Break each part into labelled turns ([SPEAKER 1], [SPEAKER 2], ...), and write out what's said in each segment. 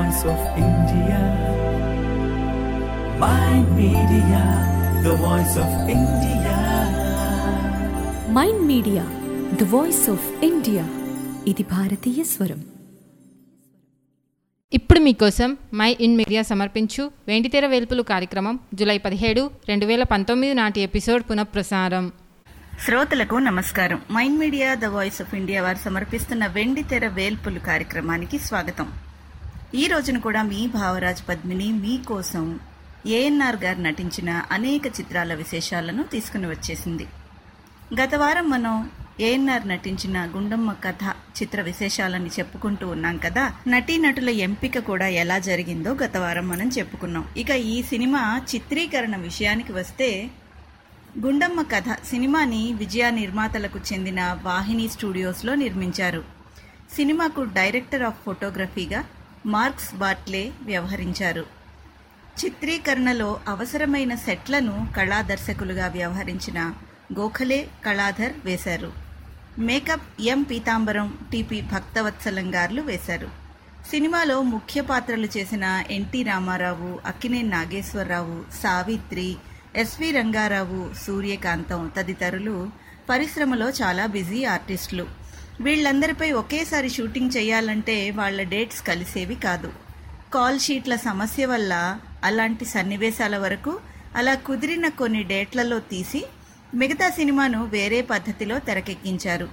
[SPEAKER 1] voice of India. My media, the voice of India.
[SPEAKER 2] Mind Media the voice of India ఇది భారతీయ స్వరం
[SPEAKER 3] ఇప్పుడు మీకోసం మై ఇన్ మీడియా సమర్పించు వెండితెర వేల్పులు కార్యక్రమం జూలై పదిహేడు రెండు వేల పంతొమ్మిది నాటి ఎపిసోడ్ పునఃప్రసారం
[SPEAKER 4] శ్రోతలకు నమస్కారం Mind Media the voice of India వారు సమర్పిస్తున్న వెండి తెర వేల్పులు కార్యక్రమానికి స్వాగతం ఈ రోజున కూడా మీ భావరాజ్ పద్మిని మీకోసం ఏఎన్ఆర్ గారు నటించిన అనేక చిత్రాల విశేషాలను తీసుకుని వచ్చేసింది గత వారం మనం ఏఎన్ఆర్ నటించిన గుండమ్మ కథ చిత్ర విశేషాలని చెప్పుకుంటూ ఉన్నాం కదా నటీనటుల ఎంపిక కూడా ఎలా జరిగిందో గత వారం మనం చెప్పుకున్నాం ఇక ఈ సినిమా చిత్రీకరణ విషయానికి వస్తే గుండమ్మ కథ సినిమాని విజయ నిర్మాతలకు చెందిన వాహిని స్టూడియోస్లో నిర్మించారు సినిమాకు డైరెక్టర్ ఆఫ్ ఫోటోగ్రఫీగా మార్క్స్ బాట్లే వ్యవహరించారు చిత్రీకరణలో అవసరమైన సెట్లను కళాదర్శకులుగా వ్యవహరించిన గోఖలే కళాధర్ వేశారు మేకప్ ఎం పీతాంబరం టిపి భక్తవత్సలం గారు వేశారు సినిమాలో ముఖ్య పాత్రలు చేసిన ఎన్టీ రామారావు అక్కినే నాగేశ్వరరావు సావిత్రి ఎస్వి రంగారావు సూర్యకాంతం తదితరులు పరిశ్రమలో చాలా బిజీ ఆర్టిస్టులు వీళ్ళందరిపై ఒకేసారి షూటింగ్ చేయాలంటే వాళ్ళ డేట్స్ కలిసేవి కాదు కాల్ షీట్ల సమస్య వల్ల అలాంటి సన్నివేశాల వరకు అలా కుదిరిన కొన్ని డేట్లలో తీసి మిగతా సినిమాను వేరే పద్ధతిలో తెరకెక్కించారు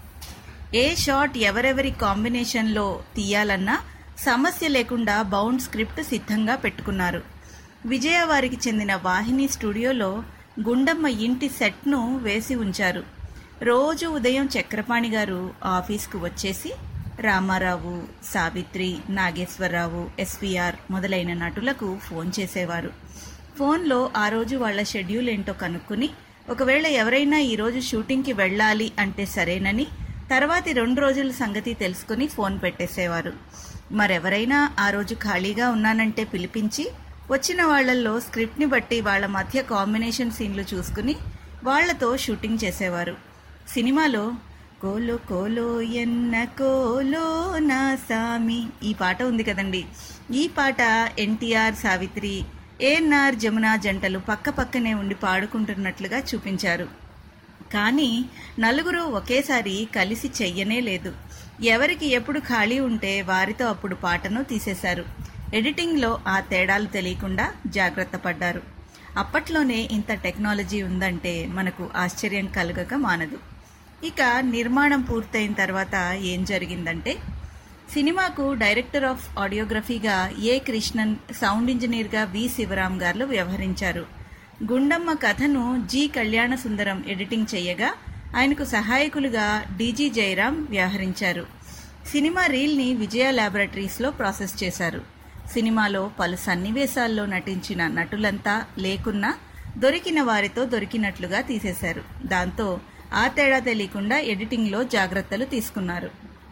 [SPEAKER 4] ఏ షాట్ ఎవరెవరి కాంబినేషన్లో తీయాలన్నా సమస్య లేకుండా బౌండ్ స్క్రిప్ట్ సిద్ధంగా పెట్టుకున్నారు విజయ వారికి చెందిన వాహిని స్టూడియోలో గుండమ్మ ఇంటి సెట్ను వేసి ఉంచారు రోజు ఉదయం చక్రపాణి గారు ఆఫీస్కు వచ్చేసి రామారావు సావిత్రి నాగేశ్వరరావు ఎస్వీఆర్ మొదలైన నటులకు ఫోన్ చేసేవారు ఫోన్లో ఆ రోజు వాళ్ళ షెడ్యూల్ ఏంటో కనుక్కుని ఒకవేళ ఎవరైనా ఈరోజు షూటింగ్కి వెళ్ళాలి అంటే సరేనని తర్వాతి రెండు రోజుల సంగతి తెలుసుకుని ఫోన్ పెట్టేసేవారు మరెవరైనా ఆ రోజు ఖాళీగా ఉన్నానంటే పిలిపించి వచ్చిన వాళ్ళల్లో స్క్రిప్ట్ని బట్టి వాళ్ళ మధ్య కాంబినేషన్ సీన్లు చూసుకుని వాళ్లతో షూటింగ్ చేసేవారు సినిమాలో కోలో కోలో ఎన్న కోలో నా సామి ఈ పాట ఉంది కదండి ఈ పాట ఎన్టీఆర్ సావిత్రి ఏఎన్ఆర్ జమున జంటలు పక్క పక్కనే ఉండి పాడుకుంటున్నట్లుగా చూపించారు కానీ నలుగురు ఒకేసారి కలిసి చెయ్యనే లేదు ఎవరికి ఎప్పుడు ఖాళీ ఉంటే వారితో అప్పుడు పాటను తీసేశారు ఎడిటింగ్లో ఆ తేడాలు తెలియకుండా జాగ్రత్త పడ్డారు అప్పట్లోనే ఇంత టెక్నాలజీ ఉందంటే మనకు ఆశ్చర్యం కలగక మానదు ఇక నిర్మాణం పూర్తయిన తర్వాత ఏం జరిగిందంటే సినిమాకు డైరెక్టర్ ఆఫ్ ఆడియోగ్రఫీగా ఏ కృష్ణన్ సౌండ్ ఇంజనీర్గా వి శివరాం గారు వ్యవహరించారు గుండమ్మ కథను జి కళ్యాణ సుందరం ఎడిటింగ్ చేయగా ఆయనకు సహాయకులుగా డీజీ జయరాం వ్యవహరించారు సినిమా రీల్ని విజయ ల్యాబొరేటరీస్లో ప్రాసెస్ చేశారు సినిమాలో పలు సన్నివేశాల్లో నటించిన నటులంతా లేకున్నా దొరికిన వారితో దొరికినట్లుగా తీసేశారు దాంతో ఆ తేడా తెలియకుండా ఎడిటింగ్లో జాగ్రత్తలు తీసుకున్నారు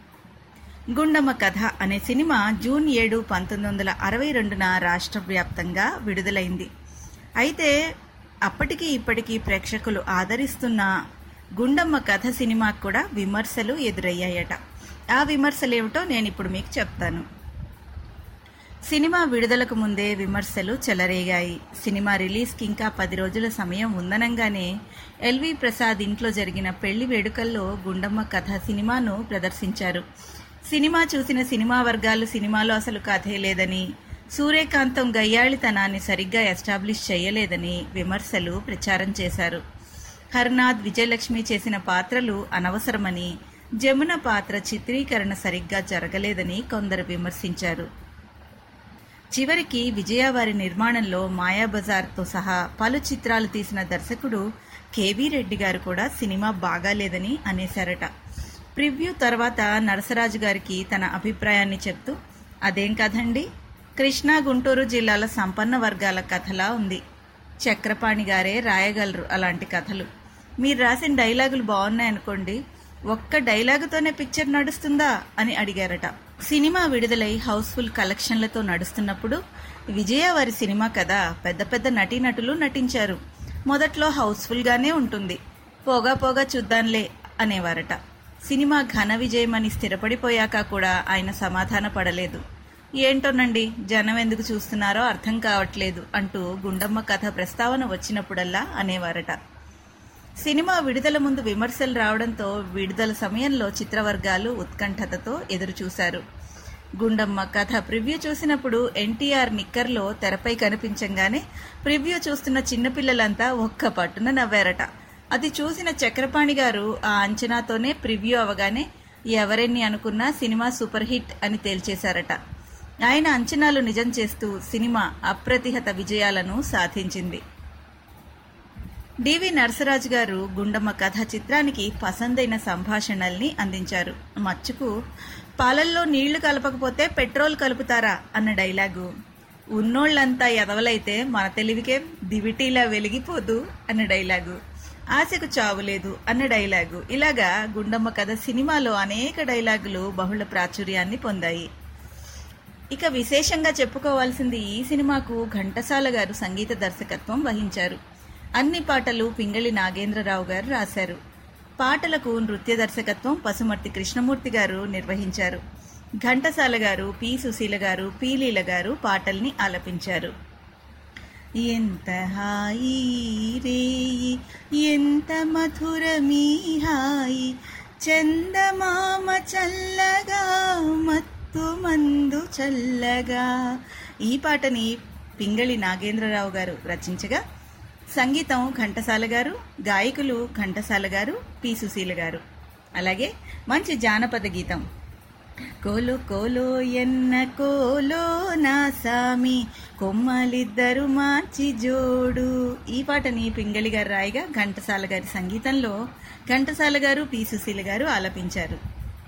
[SPEAKER 4] గుండమ్మ కథ అనే సినిమా జూన్ ఏడు పంతొమ్మిది వందల అరవై రెండున రాష్ట్ర వ్యాప్తంగా విడుదలైంది అయితే అప్పటికి ఇప్పటికీ ప్రేక్షకులు ఆదరిస్తున్న గుండమ్మ కథ సినిమాకు కూడా విమర్శలు ఎదురయ్యాయట ఆ విమర్శలేమిటో నేను ఇప్పుడు మీకు చెప్తాను సినిమా విడుదలకు ముందే విమర్శలు చెలరేగాయి సినిమా రిలీజ్కి ఇంకా పది రోజుల సమయం ఉందనంగానే ఎల్వి ప్రసాద్ ఇంట్లో జరిగిన పెళ్లి వేడుకల్లో గుండమ్మ కథ సినిమాను ప్రదర్శించారు సినిమా చూసిన సినిమా వర్గాలు సినిమాలో అసలు కథే లేదని సూర్యకాంతం గయ్యాళితనాన్ని సరిగ్గా ఎస్టాబ్లిష్ చేయలేదని విమర్శలు ప్రచారం చేశారు హర్నాథ్ విజయలక్ష్మి చేసిన పాత్రలు అనవసరమని జమున పాత్ర చిత్రీకరణ సరిగ్గా జరగలేదని కొందరు విమర్శించారు చివరికి విజయవారి నిర్మాణంలో మాయాబజార్తో సహా పలు చిత్రాలు తీసిన దర్శకుడు కేవీ రెడ్డి గారు కూడా సినిమా బాగాలేదని అనేశారట ప్రివ్యూ తర్వాత నరసరాజు గారికి తన అభిప్రాయాన్ని చెప్తూ అదేం కథండి కృష్ణా గుంటూరు జిల్లాల సంపన్న వర్గాల కథలా ఉంది చక్రపాణి గారే రాయగలరు అలాంటి కథలు మీరు రాసిన డైలాగులు బాగున్నాయనుకోండి ఒక్క డైలాగుతోనే పిక్చర్ నడుస్తుందా అని అడిగారట సినిమా విడుదలై హౌస్ఫుల్ కలెక్షన్లతో నడుస్తున్నప్పుడు విజయ వారి సినిమా కదా పెద్ద పెద్ద నటీనటులు నటించారు మొదట్లో హౌస్ఫుల్గానే ఉంటుంది పోగా పోగా చూద్దాంలే అనేవారట సినిమా ఘన విజయమని స్థిరపడిపోయాక కూడా ఆయన సమాధాన పడలేదు ఏంటోనండి జనం ఎందుకు చూస్తున్నారో అర్థం కావట్లేదు అంటూ గుండమ్మ కథ ప్రస్తావన వచ్చినప్పుడల్లా అనేవారట సినిమా విడుదల ముందు విమర్శలు రావడంతో విడుదల సమయంలో చిత్రవర్గాలు ఉత్కంఠతతో ఎదురుచూశారు గుండమ్మ కథ ప్రివ్యూ చూసినప్పుడు ఎన్టీఆర్ నిక్కర్లో తెరపై కనిపించంగానే ప్రివ్యూ చూస్తున్న చిన్నపిల్లలంతా ఒక్క పట్టున నవ్వారట అది చూసిన చక్రపాణి గారు ఆ అంచనాతోనే ప్రివ్యూ అవగానే ఎవరెన్ని అనుకున్నా సినిమా సూపర్ హిట్ అని తేల్చేశారట ఆయన అంచనాలు నిజం చేస్తూ సినిమా అప్రతిహత విజయాలను సాధించింది డివి నరసరాజు గారు గుండమ్మ కథ చిత్రానికి పసందైన సంభాషణల్ని అందించారు మచ్చుకు పాలల్లో నీళ్లు కలపకపోతే పెట్రోల్ కలుపుతారా అన్న డైలాగు ఉన్నోళ్ళంతా ఎదవలైతే మన తెలివికే దివిటీలా వెలిగిపోదు అన్న డైలాగు ఆశకు చావు లేదు అన్న డైలాగు ఇలాగా గుండమ్మ కథ సినిమాలో అనేక డైలాగులు బహుళ ప్రాచుర్యాన్ని పొందాయి ఇక విశేషంగా చెప్పుకోవాల్సింది ఈ సినిమాకు ఘంటసాల గారు సంగీత దర్శకత్వం వహించారు అన్ని పాటలు పింగళి నాగేంద్రరావు గారు రాశారు పాటలకు నృత్య దర్శకత్వం పసుమర్తి కృష్ణమూర్తి గారు నిర్వహించారు ఘంటసాల గారు పి సుశీల గారు పి లీల గారు పాటల్ని ఆలపించారు ఎంత హాయి రేయి ఎంత మధురమీ హాయి చందమామ చల్లగా మత్తు మందు చల్లగా ఈ పాటని పింగళి నాగేంద్రరావు గారు రచించగా సంగీతం ఘంటసాల గారు గాయకులు ఘంటసాల గారు పి సుశీల గారు అలాగే మంచి జానపద గీతం కోలో కోలో ఎన్న కోలో నా సామి కొమ్మలిద్దరు మార్చి జోడు ఈ పాటని పింగళి గారు రాయిగా ఘంటసాల గారి సంగీతంలో ఘంటసాల గారు పి సుశీల గారు ఆలపించారు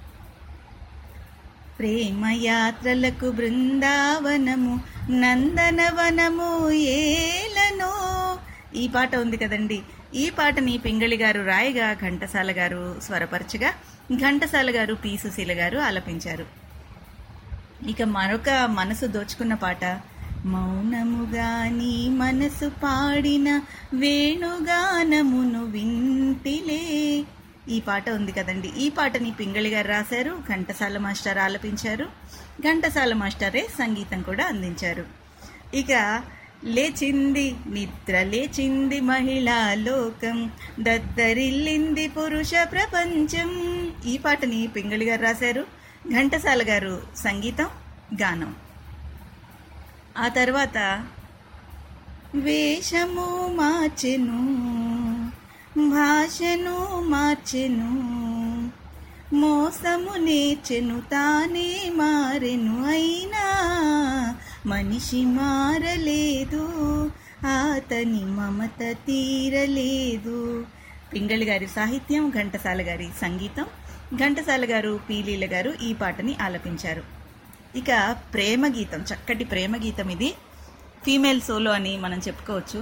[SPEAKER 4] ప్రేమ యాత్రలకు బృందావనము నందనవనము ఏలనో ఈ పాట ఉంది కదండి ఈ పాటని పింగళి గారు రాయగా ఘంటసాల గారు స్వరపరచగా ఘంటసాల గారు పి సుశీల గారు ఆలపించారు ఇక మరొక మనసు దోచుకున్న పాట మౌనముగా నీ మనసు పాడిన వేణుగానమును వింటిలే ఈ పాట ఉంది కదండి ఈ పాటని పింగళి గారు రాశారు ఘంటసాల మాస్టర్ ఆలపించారు ఘంటసాల మాస్టరే సంగీతం కూడా అందించారు ఇక లేచింది నిద్ర లేచింది మహిళా లోకం దద్దరిల్లింది పురుష ప్రపంచం ఈ పాటని పింగళి గారు రాశారు ఘంటసాల గారు సంగీతం గానం ఆ తర్వాత వేషము మార్చెను భాషను మార్చెను మోసము నేర్చెను తానే మారెను అయినా మనిషి మారలేదు అతని మమత తీరలేదు పింగళి గారి సాహిత్యం ఘంటసాల గారి సంగీతం ఘంటసాల గారు పీలీల గారు ఈ పాటని ఆలపించారు ఇక ప్రేమ గీతం చక్కటి ప్రేమ గీతం ఇది ఫీమేల్ సోలో అని మనం చెప్పుకోవచ్చు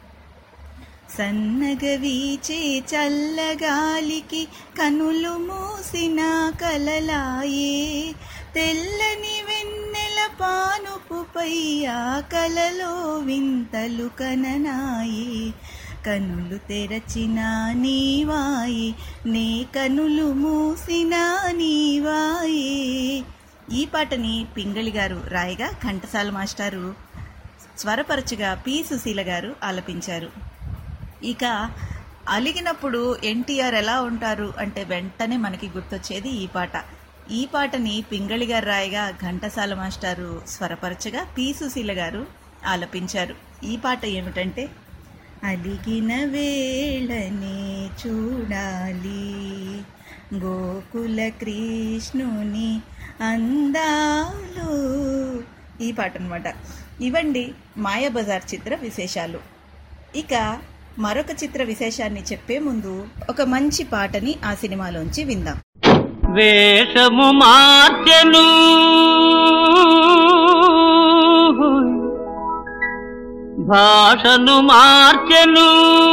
[SPEAKER 4] సన్నగ వీచే చల్లగాలికి కనులు మూసిన కలలాయే తెల్లని వెన్నెల పానుపుపై ఆ కలలో వింతలు కననాయే కనులు తెరచిన నీవాయి నే కనులు మూసిన నీవాయే ఈ పాటని పింగళి గారు రాయగా ఘంటసాల మాస్టారు స్వరపరచుగా పి సుశీల గారు ఆలపించారు ఇక అలిగినప్పుడు ఎన్టీఆర్ ఎలా ఉంటారు అంటే వెంటనే మనకి గుర్తొచ్చేది ఈ పాట ఈ పాటని పింగళి గారు రాయగా ఘంటసాల మాస్టారు స్వరపరచగా పి సుశీల గారు ఆలపించారు ఈ పాట ఏమిటంటే అలిగిన వేళనే చూడాలి గోకుల కృష్ణుని అందాలు ఈ పాట అనమాట ఇవండి మాయాబజార్ చిత్ర విశేషాలు ఇక మరొక చిత్ర విశేషాన్ని చెప్పే ముందు ఒక మంచి పాటని ఆ సినిమాలోంచి విందాం
[SPEAKER 5] వేషము మార్చెను భాషను మార్చెను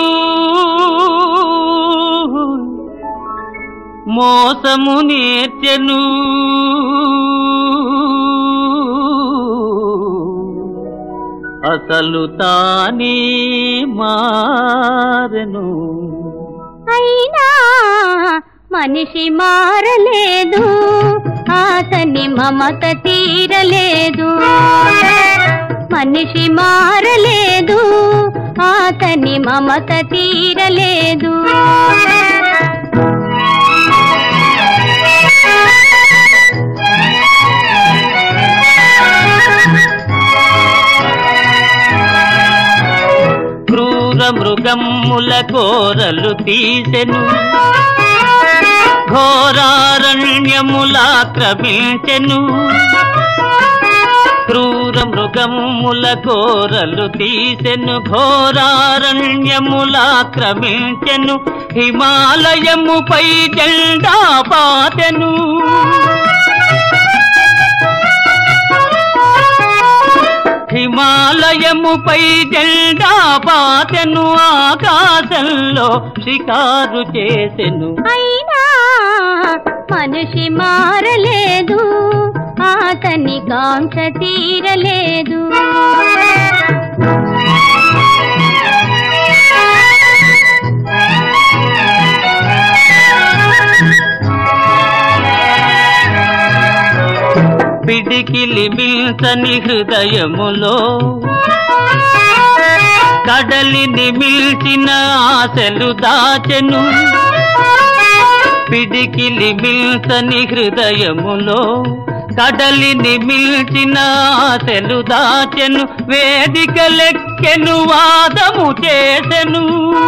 [SPEAKER 5] మోసము నేర్చెను అసలు తానే మారెను
[SPEAKER 6] అయినా మనిషి మారలేదు ఆతని మమత తీరలేదు మనిషి మారలేదు ఆతని మమత తీరలేదు
[SPEAKER 5] క్రూర మృగమ్ముల కోరలు తీసెను ఘోరారణ్యములాక్రమించెను క్రూర మృగముల కోరలు తీసెను ఘోరారణ్యములాక్రమించెను హిమాలయముపై జెండా పాతెను హిమాలయముపై జెండా పాతెను ఆకాశంలో షికారు చేసెను
[SPEAKER 6] అయినా మనిషి మారలేదు ఆతని కాంక్ష తీరలేదు
[SPEAKER 5] పిడికిలి మిల్చని హృదయములో కడలిని మిల్చిన ఆశలు దాచెను పిడికిలి మిల్చని హృదయములో కడలిని మిల్చిన ఆశలు దాచెను వేదిక లెక్కెను వాదము చేసెను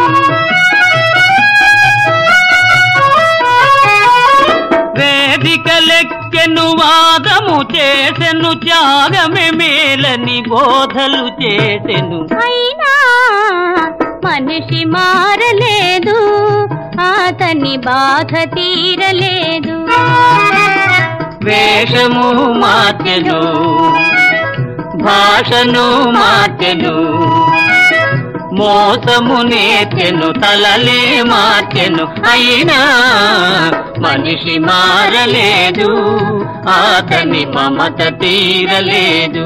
[SPEAKER 5] వేదిక లెక్కెను వాదము చేసెను త్యాగమే మేలని బోధలు చేసెను
[SPEAKER 6] అయినా మనిషి మారలేదు ఆతని బాధ తీరలేదు
[SPEAKER 5] వేషము మార్చెను భాషను మార్చెను మోసము నేర్చెను తలలే మార్చెను అయినా మనిషి మారలేదు అతని మమత తీరలేదు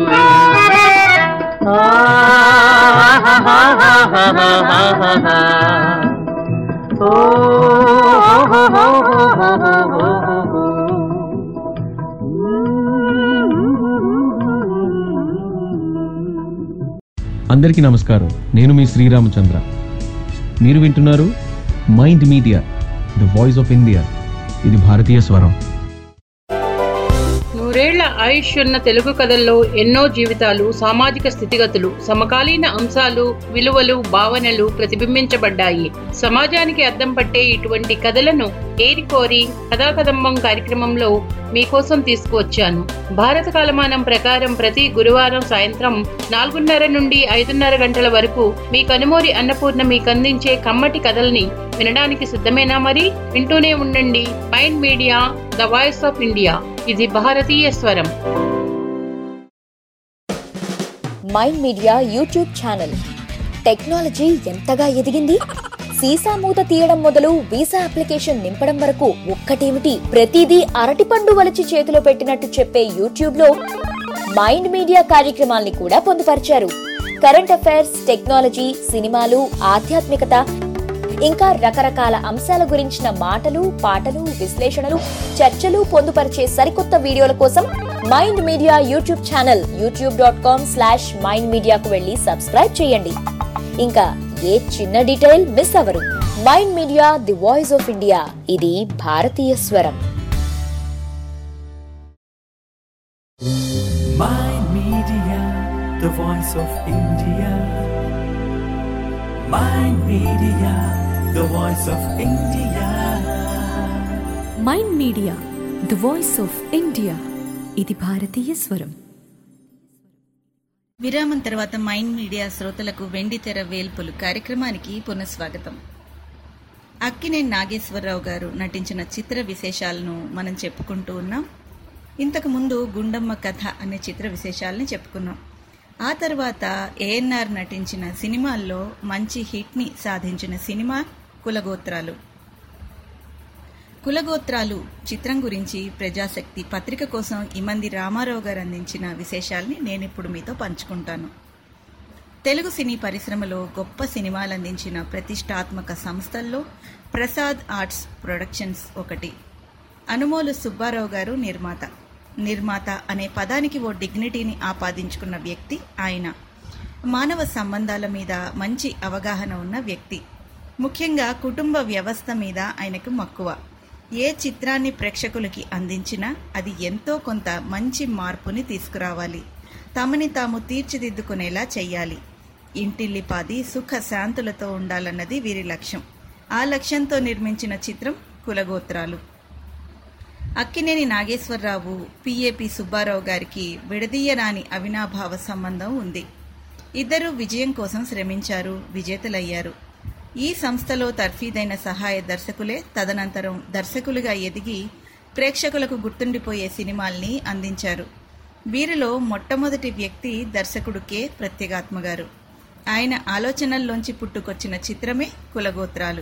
[SPEAKER 7] అందరికీ నమస్కారం నేను మీ శ్రీరామచంద్ర మీరు వింటున్నారు Mind Media the voice of India ఇది భారతీయ స్వరం
[SPEAKER 8] నూరేళ్ల ఆయుష్ ఉన్న తెలుగు కథల్లో ఎన్నో జీవితాలు సామాజిక స్థితిగతులు సమకాలీన అంశాలు విలువలు భావనలు ప్రతిబింబించబడ్డాయి సమాజానికి అద్దం పట్టే ఇటువంటి కథలను ఏరికోరి కథాకదంబం కార్యక్రమంలో మీకోసం తీసుకువచ్చాను భారత కాలమానం ప్రకారం ప్రతి గురువారం సాయంత్రం నాలుగున్నర నుండి ఐదున్నర గంటల వరకు మీ కనుమూరి అన్నపూర్ణ మీకు అందించే కమ్మటి కథల్ని వినడానికి సిద్ధమేనా మరి వింటూనే ఉండండి Mind Media the voice of India ఇది భారతీయ స్వరం
[SPEAKER 9] Mind Media YouTube channel technology ఎంతగా ఎదిగింది సీసా మూత తీయడం మొదలు వీసా అప్లికేషన్ నింపడం వరకు ఒక్కటేమిటి ప్రతిదీ అరటిపండు వలిచి చేతిలో పెట్టినట్టు చెప్పే యూట్యూబ్ లో మైండ్ మీడియా కార్యక్రమాల్ని కూడా పొందుపరిచారు కరెంట్ అఫైర్స్ టెక్నాలజీ సినిమాలు ఆధ్యాత్మికత ఇంకా రకరకాల అంశాల గురించిన మాటలు పాటలు విశ్లేషణలు చర్చలు పొందుపరిచే సరికొత్త వీడియోల కోసం Mind Media YouTube channel YouTube dot com slash Mind మీడియాకు వెళ్ళి సబ్స్క్రైబ్ చేయండి ఇంకా ఏ చిన్న డీటెయిల్ మిస్ అవ్వరు Mind Media the voice of India ఇది భారతీయ స్వరం
[SPEAKER 1] Mind Media, the voice of India. Mind Media, the voice of India.
[SPEAKER 2] Mind Media the voice of India ఇది భారతీయ స్వరం
[SPEAKER 4] విరామం తర్వాత మైండ్ మీడియా శ్రోతలకు వెండి తెర వేల్పులు కార్యక్రమానికి పునఃస్వాగతం అక్కినేని నాగేశ్వరరావు గారు నటించిన చిత్ర విశేషాలను మనం చెప్పుకుంటూ ఉన్నాం ఇంతకు ముందు గుండమ్మ కథ అనే చిత్ర విశేషాలని చెప్పుకున్నాం ఆ తర్వాత ఏఎన్ఆర్ నటించిన సినిమాల్లో మంచి హిట్ని సాధించిన సినిమా కులగోత్రాలు కులగోత్రాలు చిత్రం గురించి ప్రజాశక్తి పత్రిక కోసం ఇమంది రామారావు గారు అందించిన విశేషాల్ని నేను ఇప్పుడు మీతో పంచుకుంటాను తెలుగు సినీ పరిశ్రమలో గొప్ప సినిమాలు అందించిన ప్రతిష్టాత్మక సంస్థల్లో ప్రసాద్ ఆర్ట్స్ ప్రొడక్షన్స్ ఒకటి అనుమోలు సుబ్బారావు గారు నిర్మాత నిర్మాత అనే పదానికి ఓ డిగ్నిటీని ఆపాదించుకున్న వ్యక్తి ఆయన మానవ సంబంధాల మీద మంచి అవగాహన ఉన్న వ్యక్తి ముఖ్యంగా కుటుంబ వ్యవస్థ మీద ఆయనకు మక్కువ ఏ చిత్రాన్ని ప్రేక్షకులకి అందించినా అది ఎంతో కొంత మంచి మార్పుని తీసుకురావాలి తమని తాము తీర్చిదిద్దుకునేలా చెయ్యాలి ఇంటిల్లిపాది సుఖ శాంతులతో ఉండాలన్నది వీరి లక్ష్యం ఆ లక్ష్యంతో నిర్మించిన చిత్రం కులగోత్రాలు అక్కినేని నాగేశ్వరరావు పిఏపి సుబ్బారావు గారికి విడదీయరాని అవినాభావ సంబంధం ఉంది ఇద్దరూ విజయం కోసం శ్రమించారు విజేతలయ్యారు ఈ సంస్థలో తర్ఫీదైన సహాయ దర్శకులే తదనంతరం దర్శకులుగా ఎదిగి ప్రేక్షకులకు గుర్తుండిపోయే సినిమాల్ని అందించారు వీరిలో మొట్టమొదటి వ్యక్తి దర్శకుడు కె ప్రత్యేగాత్మ గారు ఆయన ఆలోచనల్లోంచి పుట్టుకొచ్చిన చిత్రమే కులగోత్రాలు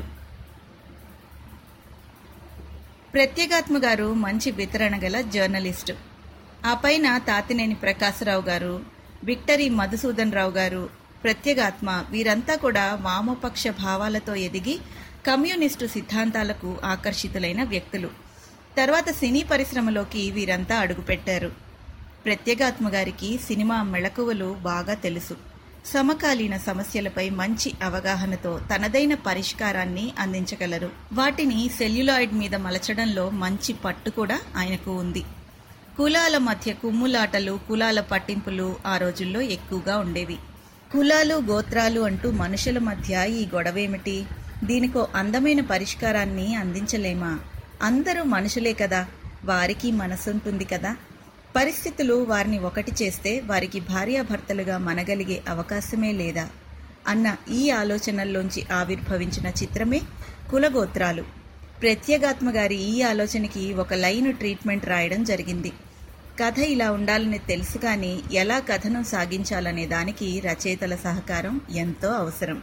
[SPEAKER 4] ప్రత్యేగాత్మ గారు మంచి వితరణ గల జర్నలిస్టు ఆ పైన తాతినేని ప్రకాశరావు గారు విక్టరీ మధుసూదన్ రావు గారు ప్రత్యేగాత్మ వీరంతా కూడా వామపక్ష భావాలతో ఎదిగి కమ్యూనిస్టు సిద్ధాంతాలకు ఆకర్షితులైన వ్యక్తులు తర్వాత సినీ పరిశ్రమలోకి వీరంతా అడుగుపెట్టారు ప్రత్యేగాత్మ గారికి సినిమా మెళకువలు బాగా తెలుసు సమకాలీన సమస్యలపై మంచి అవగాహనతో తనదైన పరిష్కారాన్ని అందించగలరు వాటిని సెల్యులాయిడ్ మీద మలచడంలో మంచి పట్టు కూడా ఆయనకు ఉంది కులాల మధ్య కుమ్ములాటలు కులాల పట్టింపులు ఆ రోజుల్లో ఎక్కువగా ఉండేవి కులాలు గోత్రాలు అంటూ మనుషుల మధ్య ఈ గొడవేమిటి దీనికో అందమైన పరిష్కారాన్ని అందించలేమా అందరూ మనుషులే కదా వారికి మనసుంటుంది కదా పరిస్థితులు వారిని ఒకటి చేస్తే వారికి భార్యాభర్తలుగా మనగలిగే అవకాశమే లేదా అన్న ఈ ఆలోచనల్లోంచి ఆవిర్భవించిన చిత్రమే కులగోత్రాలు ప్రత్యేగాత్మ గారి ఈ ఆలోచనకి ఒక లైన్ ట్రీట్మెంట్ రాయడం జరిగింది కథ ఇలా ఉండాలని తెలుసు కానీ ఎలా కథను సాగించాలనే దానికి రచయితల సహకారం ఎంతో అవసరం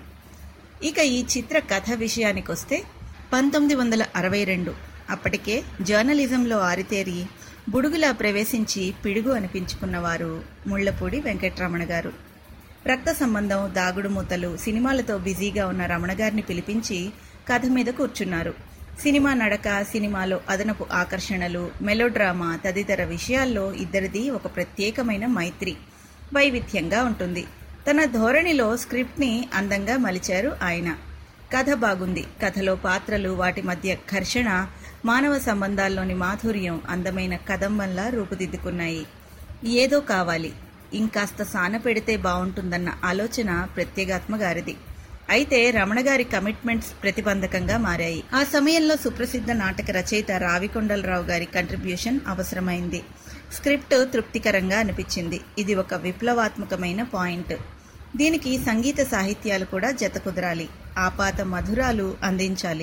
[SPEAKER 4] ఇక ఈ చిత్ర కథ విషయానికొస్తే పంతొమ్మిది వందల అరవై రెండు అప్పటికే జర్నలిజంలో ఆరితేరి బుడుగులా ప్రవేశించి పిడుగు అనిపించుకున్నవారు ముళ్లపూడి వెంకట్రమణ గారు రక్త సంబంధం దాగుడు మూతలు సినిమాలతో బిజీగా ఉన్న రమణ గారిని పిలిపించి కథ మీద కూర్చున్నారు సినిమా నడక సినిమాలో అదనపు ఆకర్షణలు మెలోడ్రామా తదితర విషయాల్లో ఇద్దరిది ఒక ప్రత్యేకమైన మైత్రి వైవిధ్యంగా ఉంటుంది తన ధోరణిలో స్క్రిప్ట్ని అందంగా మలిచారు ఆయన కథ బాగుంది కథలో పాత్రలు వాటి మధ్య ఘర్షణ మానవ సంబంధాల్లోని మాధుర్యం అందమైన కదంబంలా రూపుదిద్దుకున్నాయి ఏదో కావాలి ఇంకాస్త సాన పెడితే బాగుంటుందన్న ఆలోచన ప్రత్యేగాత్మ గారిది అయితే రమణ గారి కమిట్మెంట్స్ ప్రతిబంధకంగా మారాయి ఆ సమయంలో సుప్రసిద్ధ నాటక రచయిత రావికొండలరావు గారి కంట్రిబ్యూషన్ అవసరమైంది స్క్రిప్ట్ తృప్తికరంగా అనిపించింది ఇది ఒక విప్లవాత్మకమైన పాయింట్ దీనికి సంగీత సాహిత్యాలు కూడా జత కుదరాలి ఆపాత మధురాలు అందించాలి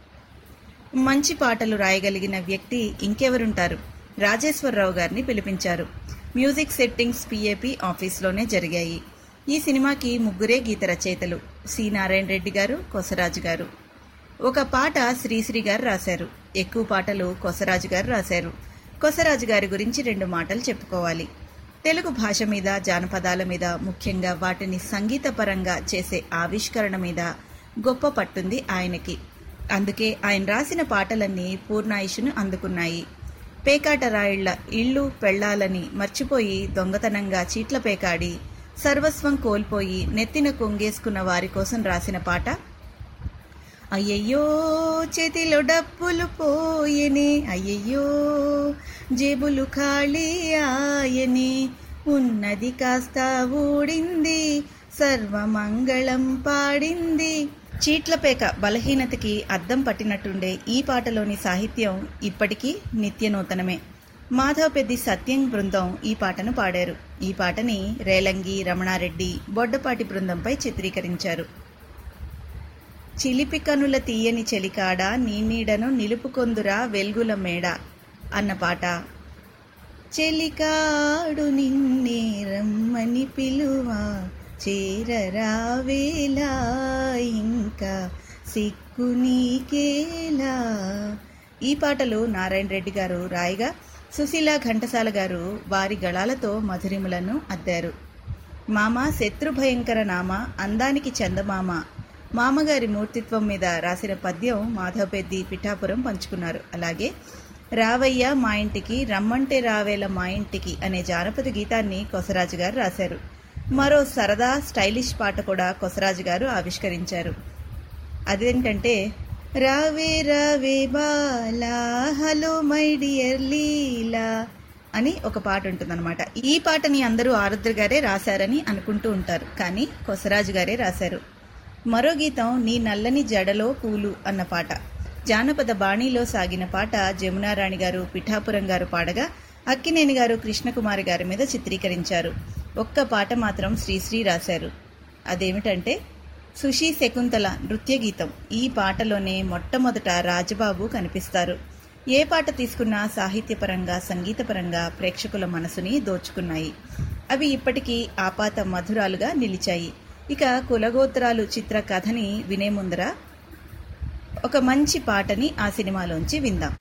[SPEAKER 4] మంచి పాటలు రాయగలిగిన వ్యక్తి ఇంకెవరుంటారు రాజేశ్వరరావు గారిని పిలిపించారు మ్యూజిక్ సెట్టింగ్స్ పిఏపి ఆఫీస్లోనే జరిగాయి ఈ సినిమాకి ముగ్గురే గీత రచయితలు సి నారాయణ రెడ్డి గారు కొసరాజు గారు ఒక పాట శ్రీశ్రీ గారు రాశారు ఎక్కువ పాటలు కొసరాజు గారు రాశారు కొసరాజు గారి గురించి రెండు మాటలు చెప్పుకోవాలి తెలుగు భాష మీద జానపదాల మీద ముఖ్యంగా వాటిని సంగీతపరంగా చేసే ఆవిష్కరణ మీద గొప్ప పట్టుంది ఆయనకి అందుకే ఆయన రాసిన పాటలన్నీ పూర్ణాయుషును అందుకున్నాయి పేకాట రాయిళ్ల ఇళ్ళు పెళ్లాలని మర్చిపోయి దొంగతనంగా చీట్ల పేకాడి సర్వస్వం కోల్పోయి నెత్తిన కొంగేసుకున్న వారి కోసం రాసిన పాట అయ్యయ్యో చేతిలో డబ్బులు పోయెనే అయ్యయ్యో జేబులు ఖాళీ ఆయనే ఉన్నది కాస్త ఊడింది సర్వమంగళం పాడింది చీట్లపేక బలహీనతకి అద్దం పట్టినట్టుండే ఈ పాటలోని సాహిత్యం ఇప్పటికీ నిత్య నూతనమే మాధవ పెద్ది సత్యం బృందం ఈ పాటను పాడారు ఈ పాటని రేలంగి రమణారెడ్డి బొడ్డపాటి బృందంపై చిత్రీకరించారు చిలిపి కనుల తీయని చెలికాడ నీ నీడను నిలుపుకొందురా వెల్గుల మేడ అన్న పాట చెలికాడు నిన్నే రమ్మని పిలువా చేరరావేలా ఇంకా సిక్కు నీకేలా ఈ పాటలు నారాయణ రెడ్డి గారు రాయగా సుశీల ఘంటసాల గారు వారి గళాలతో మధురిములను అద్దారు మామ శత్రు భయంకర నామ అందానికి చందమామ మామగారి మూర్తిత్వం మీద రాసిన పద్యం మాధవపెద్ది పిఠాపురం పంచుకున్నారు అలాగే రావయ్య మా ఇంటికి రమ్మంటే రావేల మా ఇంటికి అనే జానపద గీతాన్ని కొసరాజు గారు రాశారు మరో సరదా స్టైలిష్ పాట కూడా కొసరాజు గారు ఆవిష్కరించారు అదేంటంటే రావే రావే బాలా హలో మై డియర్ లీలా అని ఒక పాట ఉంటుందన్నమాట ఈ పాటని అందరూ ఆరుద్ర గారే రాశారని అనుకుంటూ ఉంటారు కానీ కొసరాజు గారే రాశారు మరో గీతం నీ నల్లని జడలో పూలు అన్న పాట జానపద బాణీలో సాగిన పాట జమునారాణి గారు పిఠాపురం గారు పాడగా అక్కినేని గారు కృష్ణకుమారి గారి మీద చిత్రీకరించారు ఒక్క పాట మాత్రం శ్రీశ్రీ రాశారు అదేమిటంటే సుషి శకుంతల నృత్య గీతం ఈ పాటలోనే మొట్టమొదట రాజబాబు కనిపిస్తారు ఏ పాట తీసుకున్నా సాహిత్యపరంగా సంగీతపరంగా ప్రేక్షకుల మనసుని దోచుకున్నాయి అవి ఇప్పటికీ ఆపాత మధురాలుగా నిలిచాయి ఇక కులగోత్రాలు చిత్ర కథని వినే ముందర ఒక మంచి పాటని ఆ సినిమాలోంచి విందాం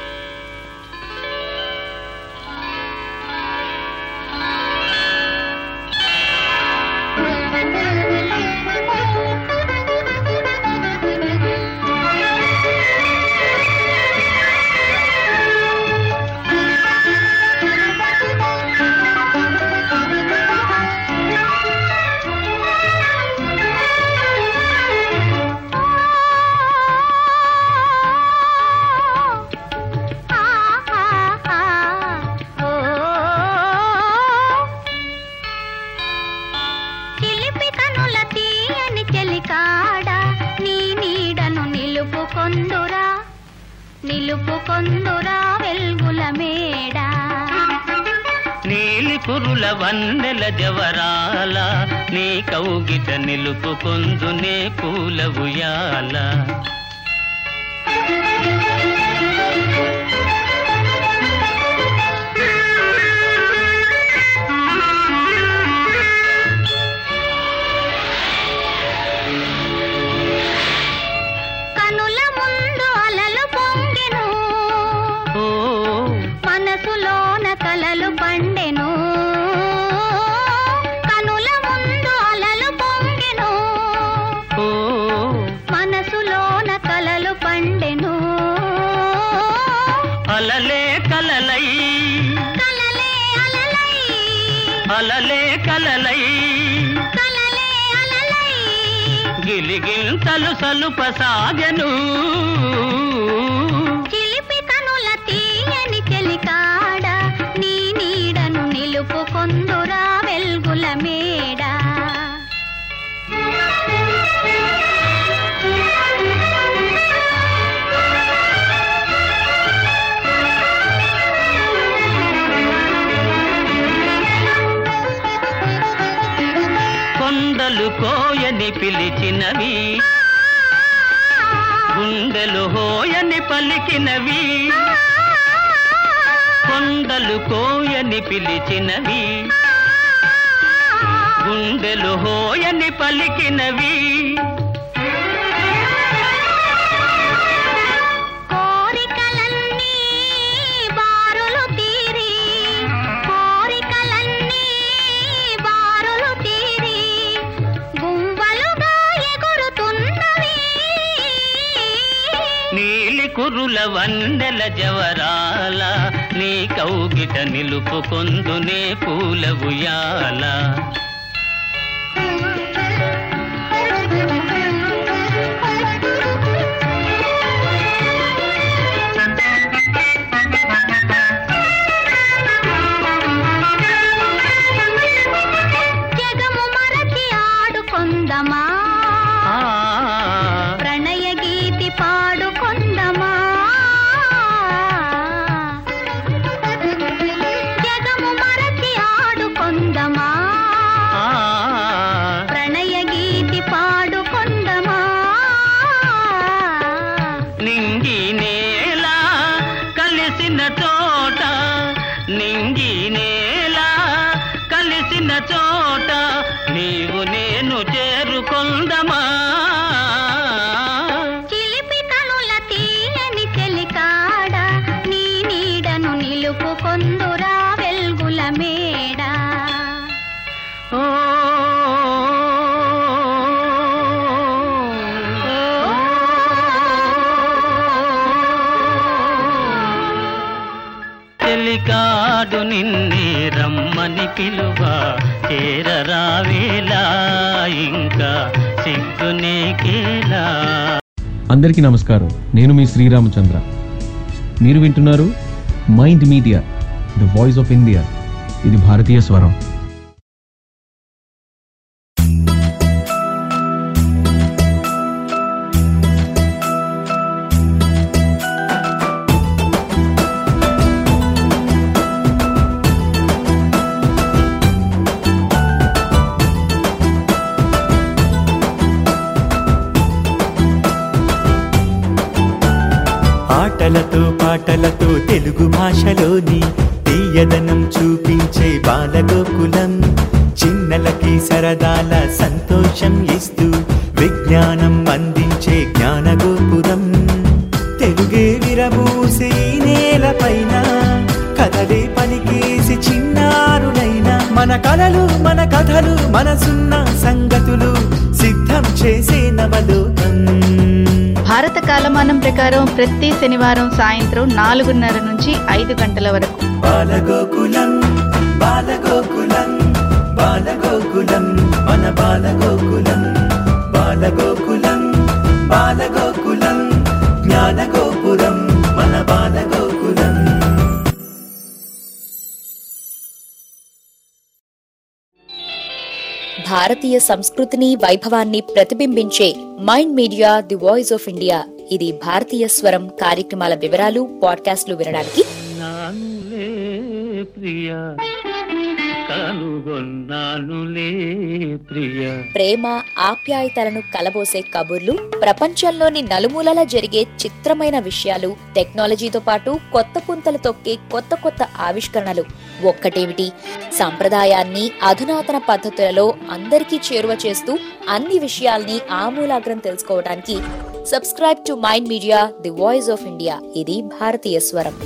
[SPEAKER 6] చిలిపి కనుల తీయని చెలికాడ నీ నీడను నిలుపుకొందురా నిలుపుకొందురా వెల్గుల మేడ
[SPEAKER 5] నీలి కురుల వందెల జవరాల నీ కౌగిట నిలుపుకొందునే పూల ఉయ్యాల
[SPEAKER 6] కనుల ముందు అలలు పొంగెను
[SPEAKER 5] ఓ
[SPEAKER 6] మనసులోన కలలు పండెను కనుల ముందు అలలు పొంగెను
[SPEAKER 5] ఓ
[SPEAKER 6] మనసులోన కలలు పండెను
[SPEAKER 5] అలలే కలలై
[SPEAKER 6] కలలే అలలై
[SPEAKER 5] అలలే కలలై
[SPEAKER 6] కలలే అలలై
[SPEAKER 5] గిలిగింతలు సలుప సాగను
[SPEAKER 6] చిలిపి కనుల తీయని చెలికాడ నీ నీడను నిలుపుకొందురా వెల్గుల మేడ
[SPEAKER 5] కొండలు కోయని పిలిచినవి గుండెలు హోయని పలికినవి కొండలు కోయని పిలిచినవి గుండెలు హోయని పలికినవి
[SPEAKER 6] కోరికలన్నీ బారులు తీరి కోరికలన్నీ బారులు తీరి గుంవలుగా ఎగురుతున్నవి
[SPEAKER 5] నీలి కురుల వందెల జవరాల నీ కౌగిట నిలుపుకొందునే పూల ఉయ్యాల
[SPEAKER 6] జగము మరచి ఆడుకొందమా
[SPEAKER 5] ఆ
[SPEAKER 6] ప్రణయ గీతి పాడుకొందమా జగము మరచి ఆడుకొందమా
[SPEAKER 5] ఆ
[SPEAKER 6] ప్రణయ గీతి పాడుకొందమా
[SPEAKER 5] నింగి నేల కలిసిన చోట నింగి నేల కలిసిన చోట నీవు నేను చేరుకొందమా
[SPEAKER 6] చిలిపి కనుల తీయని చెలికాడ నీ నీడను నిలుపుకొందురా వెల్గుల మేడ
[SPEAKER 5] ఓ కాదు నిన్నే రమ్మని పిలువ చేరరావేలా ఇంకా సిగ్గు నీకేలా
[SPEAKER 7] అందరికీ నమస్కారం నేను మీ శ్రీరామచంద్ర మీరు వింటున్నారు Mind Media the voice of India ఇది భారతీయ స్వరం
[SPEAKER 1] ఆటలతో పాటలతో తెలుగు భాషలోని తీయదనం చూపించే బాలగోకులం చిన్నలకి సరదాల సంతోషం ఇస్తూ విజ్ఞానం అందించే జ్ఞానగోపురం తెలుగే విరబూసే ఈ నేలపైన కథలే పలికేసి చిన్నారులైన మన కలలు మన కథలు మనసున్న సంగతులు సిద్ధం చేసే నవలోకం
[SPEAKER 10] భారత కాలమానం ప్రకారం ప్రతి శనివారం సాయంత్రం నాలుగున్నర నుంచి ఐదు గంటల వరకు
[SPEAKER 1] బాలగోకులం బాలగోకులం బాలగోకులం మన బాలగోకులం బాలగోకులం బాలగోకులం జ్ఞానగోపురం మన బాలగోకులం
[SPEAKER 9] భారతీయ సంస్కృతిని వైభవాన్ని ప్రతిబింబించే Mind Media the voice of India ఇది భారతీయ స్వరం కార్యక్రమాల వివరాలు పాడ్కాస్ట్లు వినడానికి
[SPEAKER 5] నానులే ప్రియ కనుగొన్నానులే ప్రియ
[SPEAKER 9] ప్రేమ ఆప్యాయతలను కలబోసే కబుర్లు ప్రపంచంలోని నలుమూలలా జరిగే చిత్రమైన విషయాలు టెక్నాలజీతో పాటు కొత్త పుంతలు తొక్కే కొత్త కొత్త ఆవిష్కరణలు ఒక్కటేమిటి సంప్రదాయాన్ని అధునాతన పద్ధతులలో అందరికీ చేరువ చేస్తూ అన్ని విషయాల్ని ఆమూలాగ్రం తెలుసుకోవడానికి subscribe to Mind Media the voice of India ఇది భారతీయ స్వరం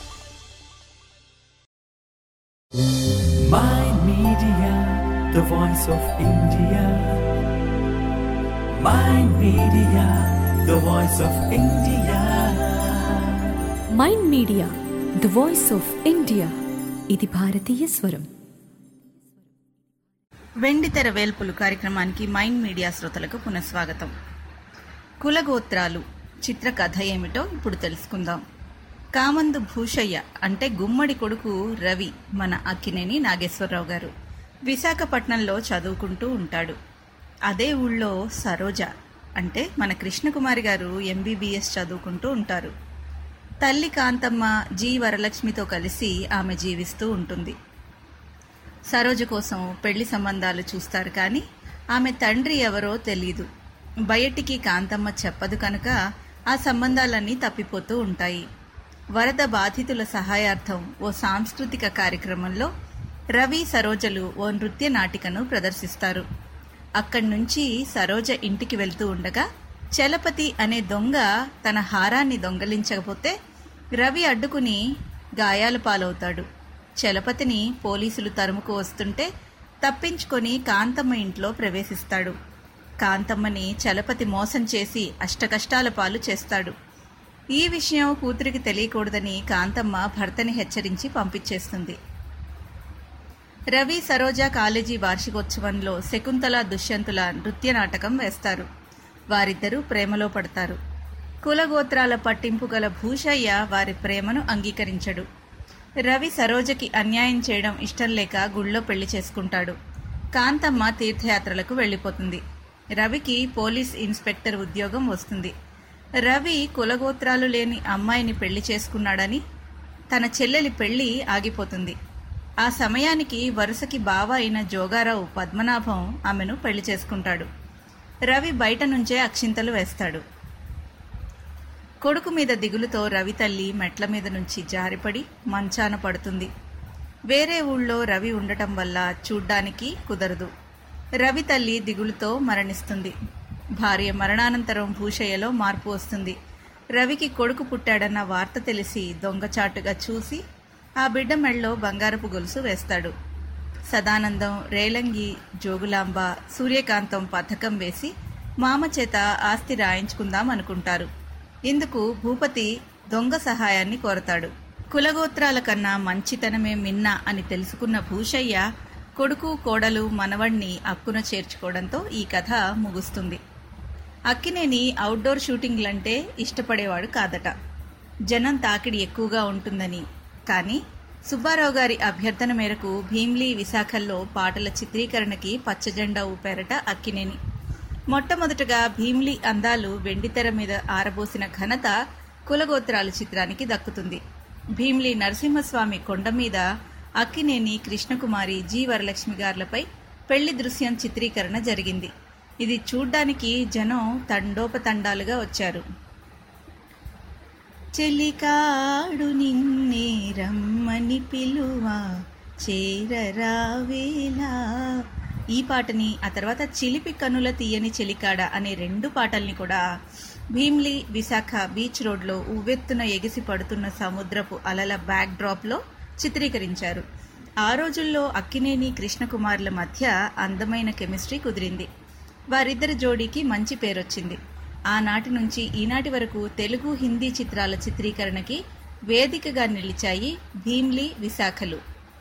[SPEAKER 1] Mind Media, the voice of India. Mind Media, the voice of India.
[SPEAKER 2] Mind Media the voice of India ఇది భారతీయ స్వరం
[SPEAKER 4] వెండితెర వేల్పులు కార్యక్రమానికి మైండ్ మీడియా శ్రోతలకు పునఃస్వాగతం కులగోత్రాలు చిత్ర కథ ఏమిటో ఇప్పుడు తెలుసుకుందాం కామందు భూషయ్య అంటే గుమ్మడి కొడుకు రవి మన అక్కినేని నాగేశ్వరరావు గారు విశాఖపట్నంలో చదువుకుంటూ ఉంటాడు అదే ఊళ్ళో సరోజ అంటే మన కృష్ణకుమారి గారు ఎంబీబీఎస్ చదువుకుంటూ ఉంటారు తల్లి కాంతమ్మ జి వరలక్ష్మితో కలిసి ఆమె జీవిస్తూ ఉంటుంది సరోజ కోసం పెళ్లి సంబంధాలు చూస్తారు కానీ ఆమె తండ్రి ఎవరో తెలీదు బయటికి కాంతమ్మ చెప్పదు కనుక ఆ సంబంధాలన్నీ తప్పిపోతూ ఉంటాయి వరద బాధితుల సహాయార్థం ఓ సాంస్కృతిక కార్యక్రమంలో రవి సరోజలు ఓ నృత్య నాటికను ప్రదర్శిస్తారు అక్కడి నుంచి సరోజ ఇంటికి వెళ్తూ ఉండగా చలపతి అనే దొంగ తన హారాన్ని దొంగలించకపోతే రవి అడ్డుకుని గాయాల పాలవుతాడు చలపతిని పోలీసులు తరుముకు వస్తుంటే తప్పించుకొని కాంతమ్మ ఇంట్లో ప్రవేశిస్తాడు కాంతమ్మని చలపతి మోసం చేసి అష్టకష్టాల పాలు చేస్తాడు ఈ విషయం కూతురికి తెలియకూడదని కాంతమ్మ భర్తని హెచ్చరించి పంపించేస్తుంది రవి సరోజ కాలేజీ వార్షికోత్సవంలో శకుంతల దుష్యంతుల నృత్య నాటకం వేస్తారు వారిద్దరూ ప్రేమలో పడతారు కులగోత్రాల పట్టింపు గల భూషయ్య వారి ప్రేమను అంగీకరించడు రవి సరోజకి అన్యాయం చేయడం ఇష్టం లేక గుళ్ళో పెళ్లి చేసుకుంటాడు కాంతమ్మ తీర్థయాత్రలకు వెళ్ళిపోతుంది రవికి పోలీస్ ఇన్స్పెక్టర్ ఉద్యోగం వస్తుంది రవి కులగోత్రాలు లేని అమ్మాయిని పెళ్లి చేసుకున్నాడని తన చెల్లెలి పెళ్లి ఆగిపోతుంది ఆ సమయానికి వరుసకి బావ అయిన జోగారావు పద్మనాభం ఆమెను పెళ్లి చేసుకుంటాడు రవి బయట నుంచే అక్షింతలు వేస్తాడు కొడుకు మీద దిగులుతో రవి తల్లి మెట్ల మీద నుంచి జారిపడి మంచాన పడుతుంది వేరే ఊళ్ళో రవి ఉండటం వల్ల చూడ్డానికి కుదరదు రవి తల్లి దిగులుతో మరణిస్తుంది భార్య మరణానంతరం భూషయ్యలో మార్పు వస్తుంది రవికి కొడుకు పుట్టాడన్న వార్త తెలిసి దొంగచాటుగా చూసి ఆ బిడ్డ మెళ్ళలో బంగారపు గొలుసు వేస్తాడు సదానందం రేలంగి జోగులాంబ సూర్యకాంతం పథకం వేసి మామ చేత ఆస్తి రాయించుకుందాం అనుకుంటారు ఇందుకు భూపతి దొంగ సహాయాన్ని కోరతాడు కులగోత్రాల కన్నా మంచితనమే మిన్న అని తెలుసుకున్న భూషయ్య కొడుకు కోడలు మనవణ్ణి అక్కున చేర్చుకోవడంతో ఈ కథ ముగుస్తుంది అక్కినేని అవుట్డోర్ షూటింగ్లంటే ఇష్టపడేవాడు కాదట జనం తాకిడి ఎక్కువగా ఉంటుందని కానీ సుబ్బారావు గారి అభ్యర్థన మేరకు భీమ్లీ విశాఖల్లో పాటల చిత్రీకరణకి పచ్చజెండా ఊపారట అక్కినేని మొట్టమొదటగా భీమ్లీ అందాలు వెండితెర మీద ఆరబోసిన ఘనత కులగోత్రాల చిత్రానికి దక్కుతుంది భీమ్లీ నరసింహస్వామి కొండ మీద అక్కినేని కృష్ణకుమారి జి వరలక్ష్మి గార్లపై పెళ్లి దృశ్యం చిత్రీకరణ జరిగింది ఇది చూడ్డానికి జనం తండోపతండాలుగా వచ్చారు చెలికాడు నిన్నే రమ్మని పిలువా చేరరావేలా ఈ పాటని ఆ తర్వాత చిలిపి కనుల తీయని చెలికాడ అనే రెండు పాటల్ని కూడా భీమ్లీ విశాఖ బీచ్ రోడ్లో ఉవ్వెత్తున ఎగిసి పడుతున్న సముద్రపు అలల బ్యాక్ డ్రాప్లో చిత్రీకరించారు ఆ రోజుల్లో అక్కినేని కృష్ణకుమార్ల మధ్య అందమైన కెమిస్ట్రీ కుదిరింది వారిద్దరి జోడీకి మంచి పేరొచ్చింది ఆనాటి నుంచి ఈనాటి వరకు తెలుగు హిందీ చిత్రాల చిత్రీకరణకి వేదికగా నిలిచాయి భీమ్లీ విశాఖలు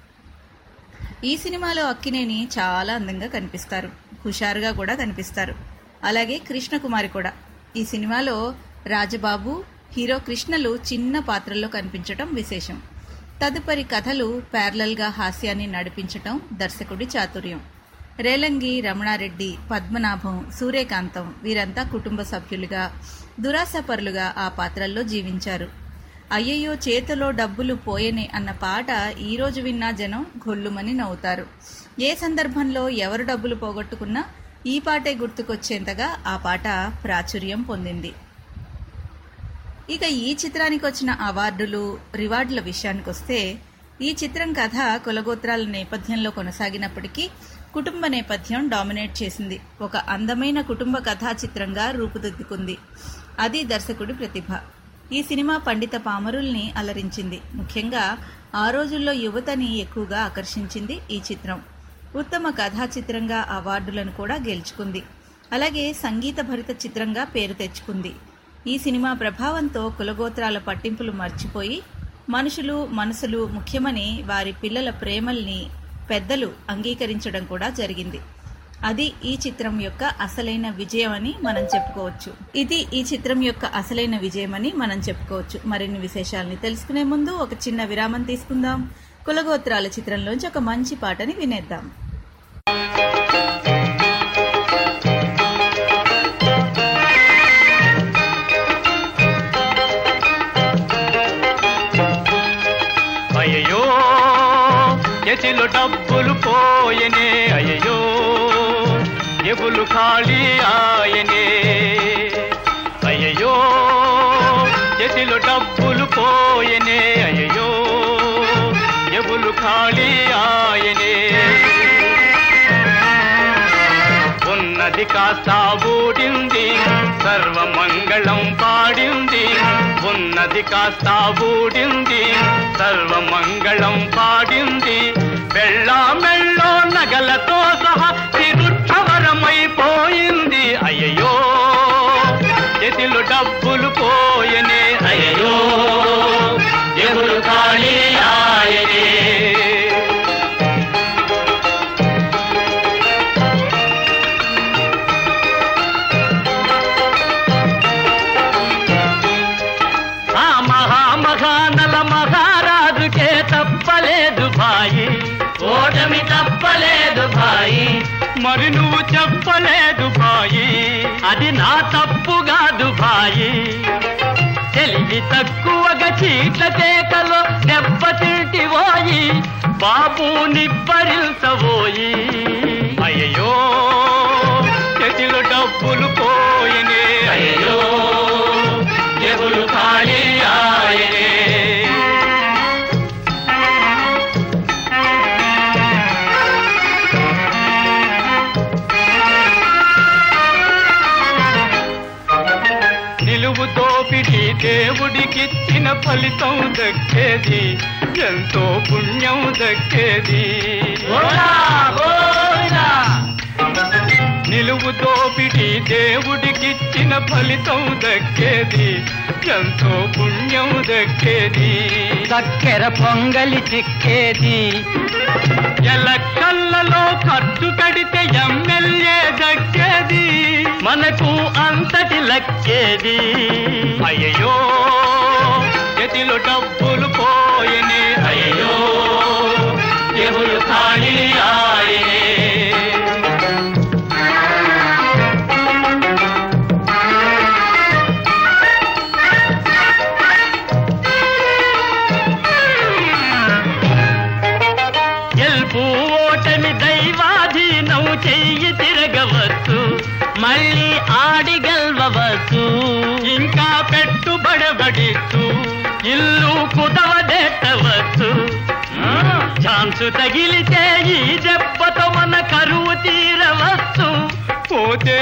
[SPEAKER 4] ఈ సినిమాలో అక్కినేని చాలా అందంగా కనిపిస్తారు హుషారుగా కూడా కనిపిస్తారు అలాగే కృష్ణకుమారి కూడా ఈ సినిమాలో రాజబాబు హీరో కృష్ణలు చిన్న పాత్రల్లో కనిపించటం విశేషం తదుపరి కథలు ప్యారలల్గా హాస్యాన్ని నడిపించటం దర్శకుడి చాతుర్యం రేలంగి రమణారెడ్డి పద్మనాభం సూర్యకాంతం వీరంతా కుటుంబ సభ్యులుగా దురాశపరులుగా ఆ పాత్రల్లో జీవించారు అయ్యయ్యో చేతిలో డబ్బులు పోయనే అన్న పాట ఈ రోజు విన్నా జనం గొల్లుమని నవ్వుతారు ఏ సందర్భంలో ఎవరు డబ్బులు పోగొట్టుకున్నా ఈ పాటే గుర్తుకొచ్చేంతగా ఆ పాట ప్రాచుర్యం పొందింది ఇక ఈ చిత్రానికి వచ్చిన అవార్డులు రివార్డుల విషయానికి వస్తే ఈ చిత్రం కథ కులగోత్రాల నేపథ్యంలో కొనసాగినప్పటికీ కుటుంబ నేపథ్యం డామినేట్ చేసింది ఒక అందమైన కుటుంబ కథా చిత్రంగా రూపుదిద్దుకుంది అది దర్శకుడి ప్రతిభ ఈ సినిమా పండిత పామరుల్ని అలరించింది ముఖ్యంగా ఆ రోజుల్లో యువతని ఎక్కువగా ఆకర్షించింది ఈ చిత్రం ఉత్తమ కథా చిత్రంగా అవార్డులను కూడా గెలుచుకుంది అలాగే సంగీత భరిత చిత్రంగా పేరు తెచ్చుకుంది ఈ సినిమా ప్రభావంతో కులగోత్రాల పట్టింపులు మర్చిపోయి మనుషులు మనసులు ముఖ్యమని వారి పిల్లల ప్రేమల్ని పెద్దలు అంగీకరించడం కూడా జరిగింది అది ఈ చిత్రం యొక్క అసలైన విజయం అని మనం చెప్పుకోవచ్చు ఇది ఈ చిత్రం యొక్క అసలైన విజయం అని మనం చెప్పుకోవచ్చు మరిన్ని విశేషాలని తెలుసుకునే ముందు ఒక చిన్న విరామం తీసుకుందాం కులగోత్రాల చిత్రంలోంచి ఒక మంచి పాటని వినేద్దాం
[SPEAKER 11] అయ్యో ఎచిలో డబ్బులు పోయనే అయ్యో ఎబులు ఖాళీ ఆయనే అయ్యో ఎచిలో డబ్బులు పోయనే అయ్యో ఎబులు ఖాళీ ఆయనే ఉన్నది కాస్త ఊడింది సర్వమంగళం పాడింది ఉన్నది కాస్త ఊడింది సర్వమంగళం పాడింది వెళ్ళా మెళ్ళో నగలతో సహా తిరుక్షవరమైపోయింది అయ్యో ఎదిలు డబ్బులు పోయనే అయ్యో ఎవరు ఖాళీ ఆయనే ఆ మహామహానల మహారాజుకే తప్పలేదు భాయి ఓటమి తప్పలేదు భాయి మరి నువ్వు చెప్పలేదు భాయి అది నా తప్పు కాదు భాయి తెలివి తక్కువగా చీట్ల కేకలో దెబ్బతింటివోయి బాబు నిబ్బరించబోయి అయ్యో చేతిలో డబ్బులు పోయినే అయ్యో జగులు ఖాళీ ఆయనే నిలువు తోపిడి దేవుడికిచ్చిన ఫలితం దక్కేది ఎంతో పుణ్యం దక్కేది నిలువు దోపిడి దేవుడికిచ్చిన ఫలితం దక్కేది ఎంతో పుణ్యం దక్కేది
[SPEAKER 5] చక్కెర పొంగలి చిక్కేది
[SPEAKER 11] ఎలక్కల్లలో ఖర్చు కడితే ఎమ్మెల్యే దక్కేది
[SPEAKER 5] మనకు అంతటి లక్కేది
[SPEAKER 11] అయ్యో చేతిలో డబ్బులు పోయనే అయ్యో దేవులు ఖాళీ ఆయనే
[SPEAKER 5] గెలుపు ఓటమి దైవాధీనం చెయ్యి తిరగవచ్చు మళ్ళీ ఆడి గెలవచ్చు
[SPEAKER 11] ఇంకా పెట్టుబడబడిచ్చు
[SPEAKER 5] ఇల్లు కుదవదెట్టవచ్చు ఛాన్సు తగిలితే ఈ దెబ్బతో మన కరువు తీరవచ్చు
[SPEAKER 11] పోతే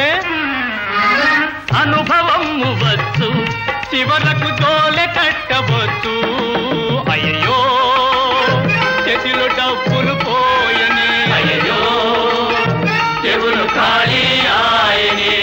[SPEAKER 5] అనుభవం వచ్చు
[SPEAKER 11] చివరకు జోలె కట్టవచ్చు అయ్యో చేతిలో డబ్బులు పోయనే అయ్యో చెవులు ఖాళీ ఆయనే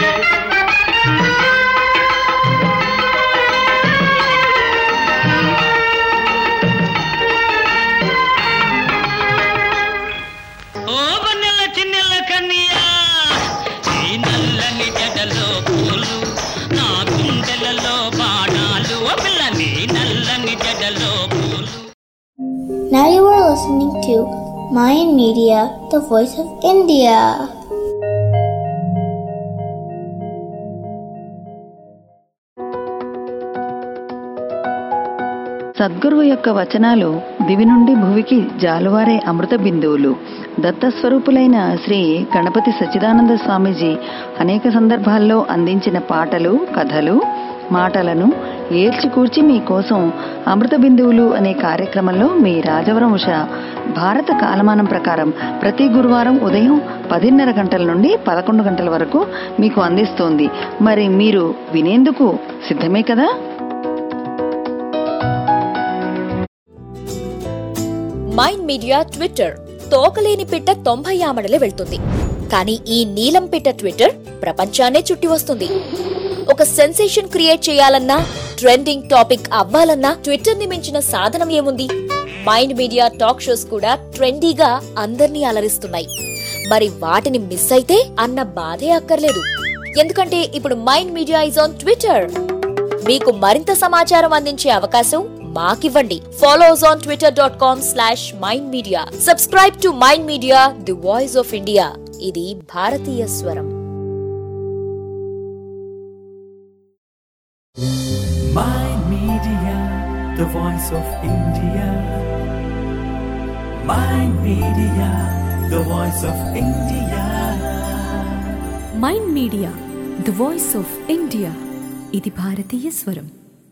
[SPEAKER 5] ఓ వన్నెల చిన్నెల కన్యా ఈ నల్లని జడలో పూలు నా గుండెలలో బాణాలు ఓ పిల్ల నీ నల్లని జడలో పూలు
[SPEAKER 12] Now you are listening to Mayan Media, the voice of India.
[SPEAKER 10] సద్గురువు యొక్క వచనాలు దివి నుండి భువికి జాలువారే అమృత బిందువులు దత్తస్వరూపులైన శ్రీ గణపతి సచ్చిదానంద స్వామీజీ అనేక సందర్భాల్లో అందించిన పాటలు కథలు మాటలను ఏల్చికూర్చి మీకోసం అమృత బిందువులు అనే కార్యక్రమంలో మీ రాజవరం ఉష భారత కాలమానం ప్రకారం ప్రతి గురువారం ఉదయం పదిన్నర గంటల నుండి పదకొండు గంటల వరకు మీకు అందిస్తోంది మరి మీరు వినేందుకు సిద్ధమే కదా
[SPEAKER 9] మైండ్ మీడియా ట్విట్టర్ తోకలేని పిట్ట తొంభై ఆమడలే వెళ్తుంది కానీ ఈ నీలం పిట్ట ట్విట్టర్ ప్రపంచాన్నే చుట్టి వస్తుంది ఒక సెన్సేషన్ క్రియేట్ చేయాలన్నా ట్రెండింగ్ టాపిక్ అవ్వాలన్నా ట్విట్టర్ ని మించిన సాధనం ఏముంది మైండ్ మీడియా టాక్ షోస్ కూడా ట్రెండీగా అందర్నీ అలరిస్తున్నాయి మరి వాటిని మిస్ అయితే అన్న బాధే అక్కర్లేదు ఎందుకంటే ఇప్పుడు Mind Media is on Twitter మీకు మరింత సమాచారం అందించే అవకాశం మాకివ్వండి follow us on Twitter dot com slash Mind Media subscribe to Mind Media the voice of India ఇది భారతీయ స్వరం
[SPEAKER 1] Mind Media, the voice of India. Mind Media, the voice of India.
[SPEAKER 2] Mind Media the voice of India ఇది భారతీయ స్వరం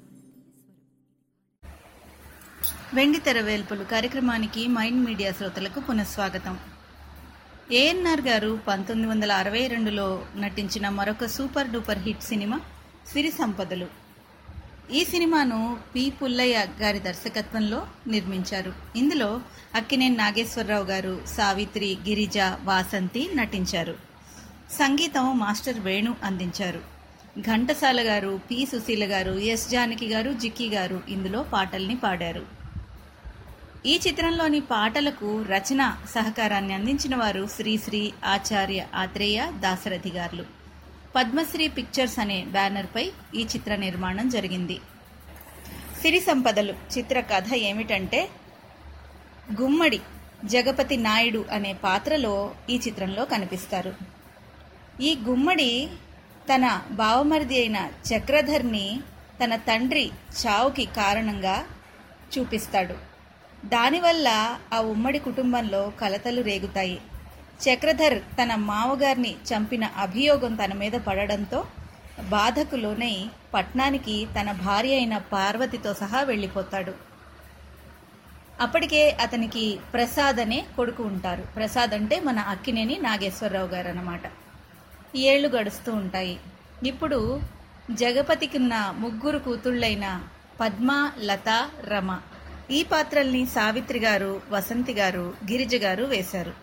[SPEAKER 4] వెండి తెర వేల్పులు కార్యక్రమానికి mind media శ్రోతలకు పునఃస్వాగతం ఏఎన్ఆర్ గారు పంతొమ్మిది వందల అరవై రెండులో నటించిన మరొక సూపర్ డూపర్ హిట్ సినిమా సిరి సంపదలు ఈ సినిమాను పి పుల్లయ్య గారి దర్శకత్వంలో నిర్మించారు ఇందులో అక్కినేని నాగేశ్వరరావు గారు సావిత్రి గిరిజ వాసంతి నటించారు సంగీతం మాస్టర్ వేణు అందించారు ఘంటసాల గారు పి సుశీల గారు ఎస్ జానకి గారు జిక్కి గారు ఇందులో పాటల్ని పాడారు ఈ చిత్రంలోని పాటలకు రచన సహకారాన్ని అందించిన వారు శ్రీశ్రీ ఆచార్య ఆత్రేయ దాశరథి గారు పద్మశ్రీ పిక్చర్స్ అనే బ్యానర్పై ఈ చిత్ర నిర్మాణం జరిగింది సిరి సంపదలు చిత్ర కథ ఏమిటంటే గుమ్మడి జగపతి నాయుడు అనే పాత్రలో ఈ చిత్రంలో కనిపిస్తారు ఈ గుమ్మడి తన బావమరిది అయిన చక్రధర్ని తన తండ్రి చావుకి కారణంగా చూపిస్తాడు దానివల్ల ఆ ఉమ్మడి కుటుంబంలో కలతలు రేగుతాయి చక్రధర్ తన మామగారిని చంపిన అభియోగం తన మీద పడడంతో బాధకు లోనై పట్నానికి తన భార్య అయిన పార్వతితో సహా వెళ్ళిపోతాడు అప్పటికే అతనికి ప్రసాద్ అనే కొడుకు ఉంటారు ప్రసాద్ అంటే మన అక్కినేని నాగేశ్వరరావు గారు అన్నమాట ఏళ్లు గడుస్తూ ఉంటాయి ఇప్పుడు జగపతికి ఉన్న ముగ్గురు కూతుళ్ళైన పద్మ లత రమ ఈ పాత్రల్ని సావిత్రి గారు వసంతి గారు గిరిజ గారు వేశారు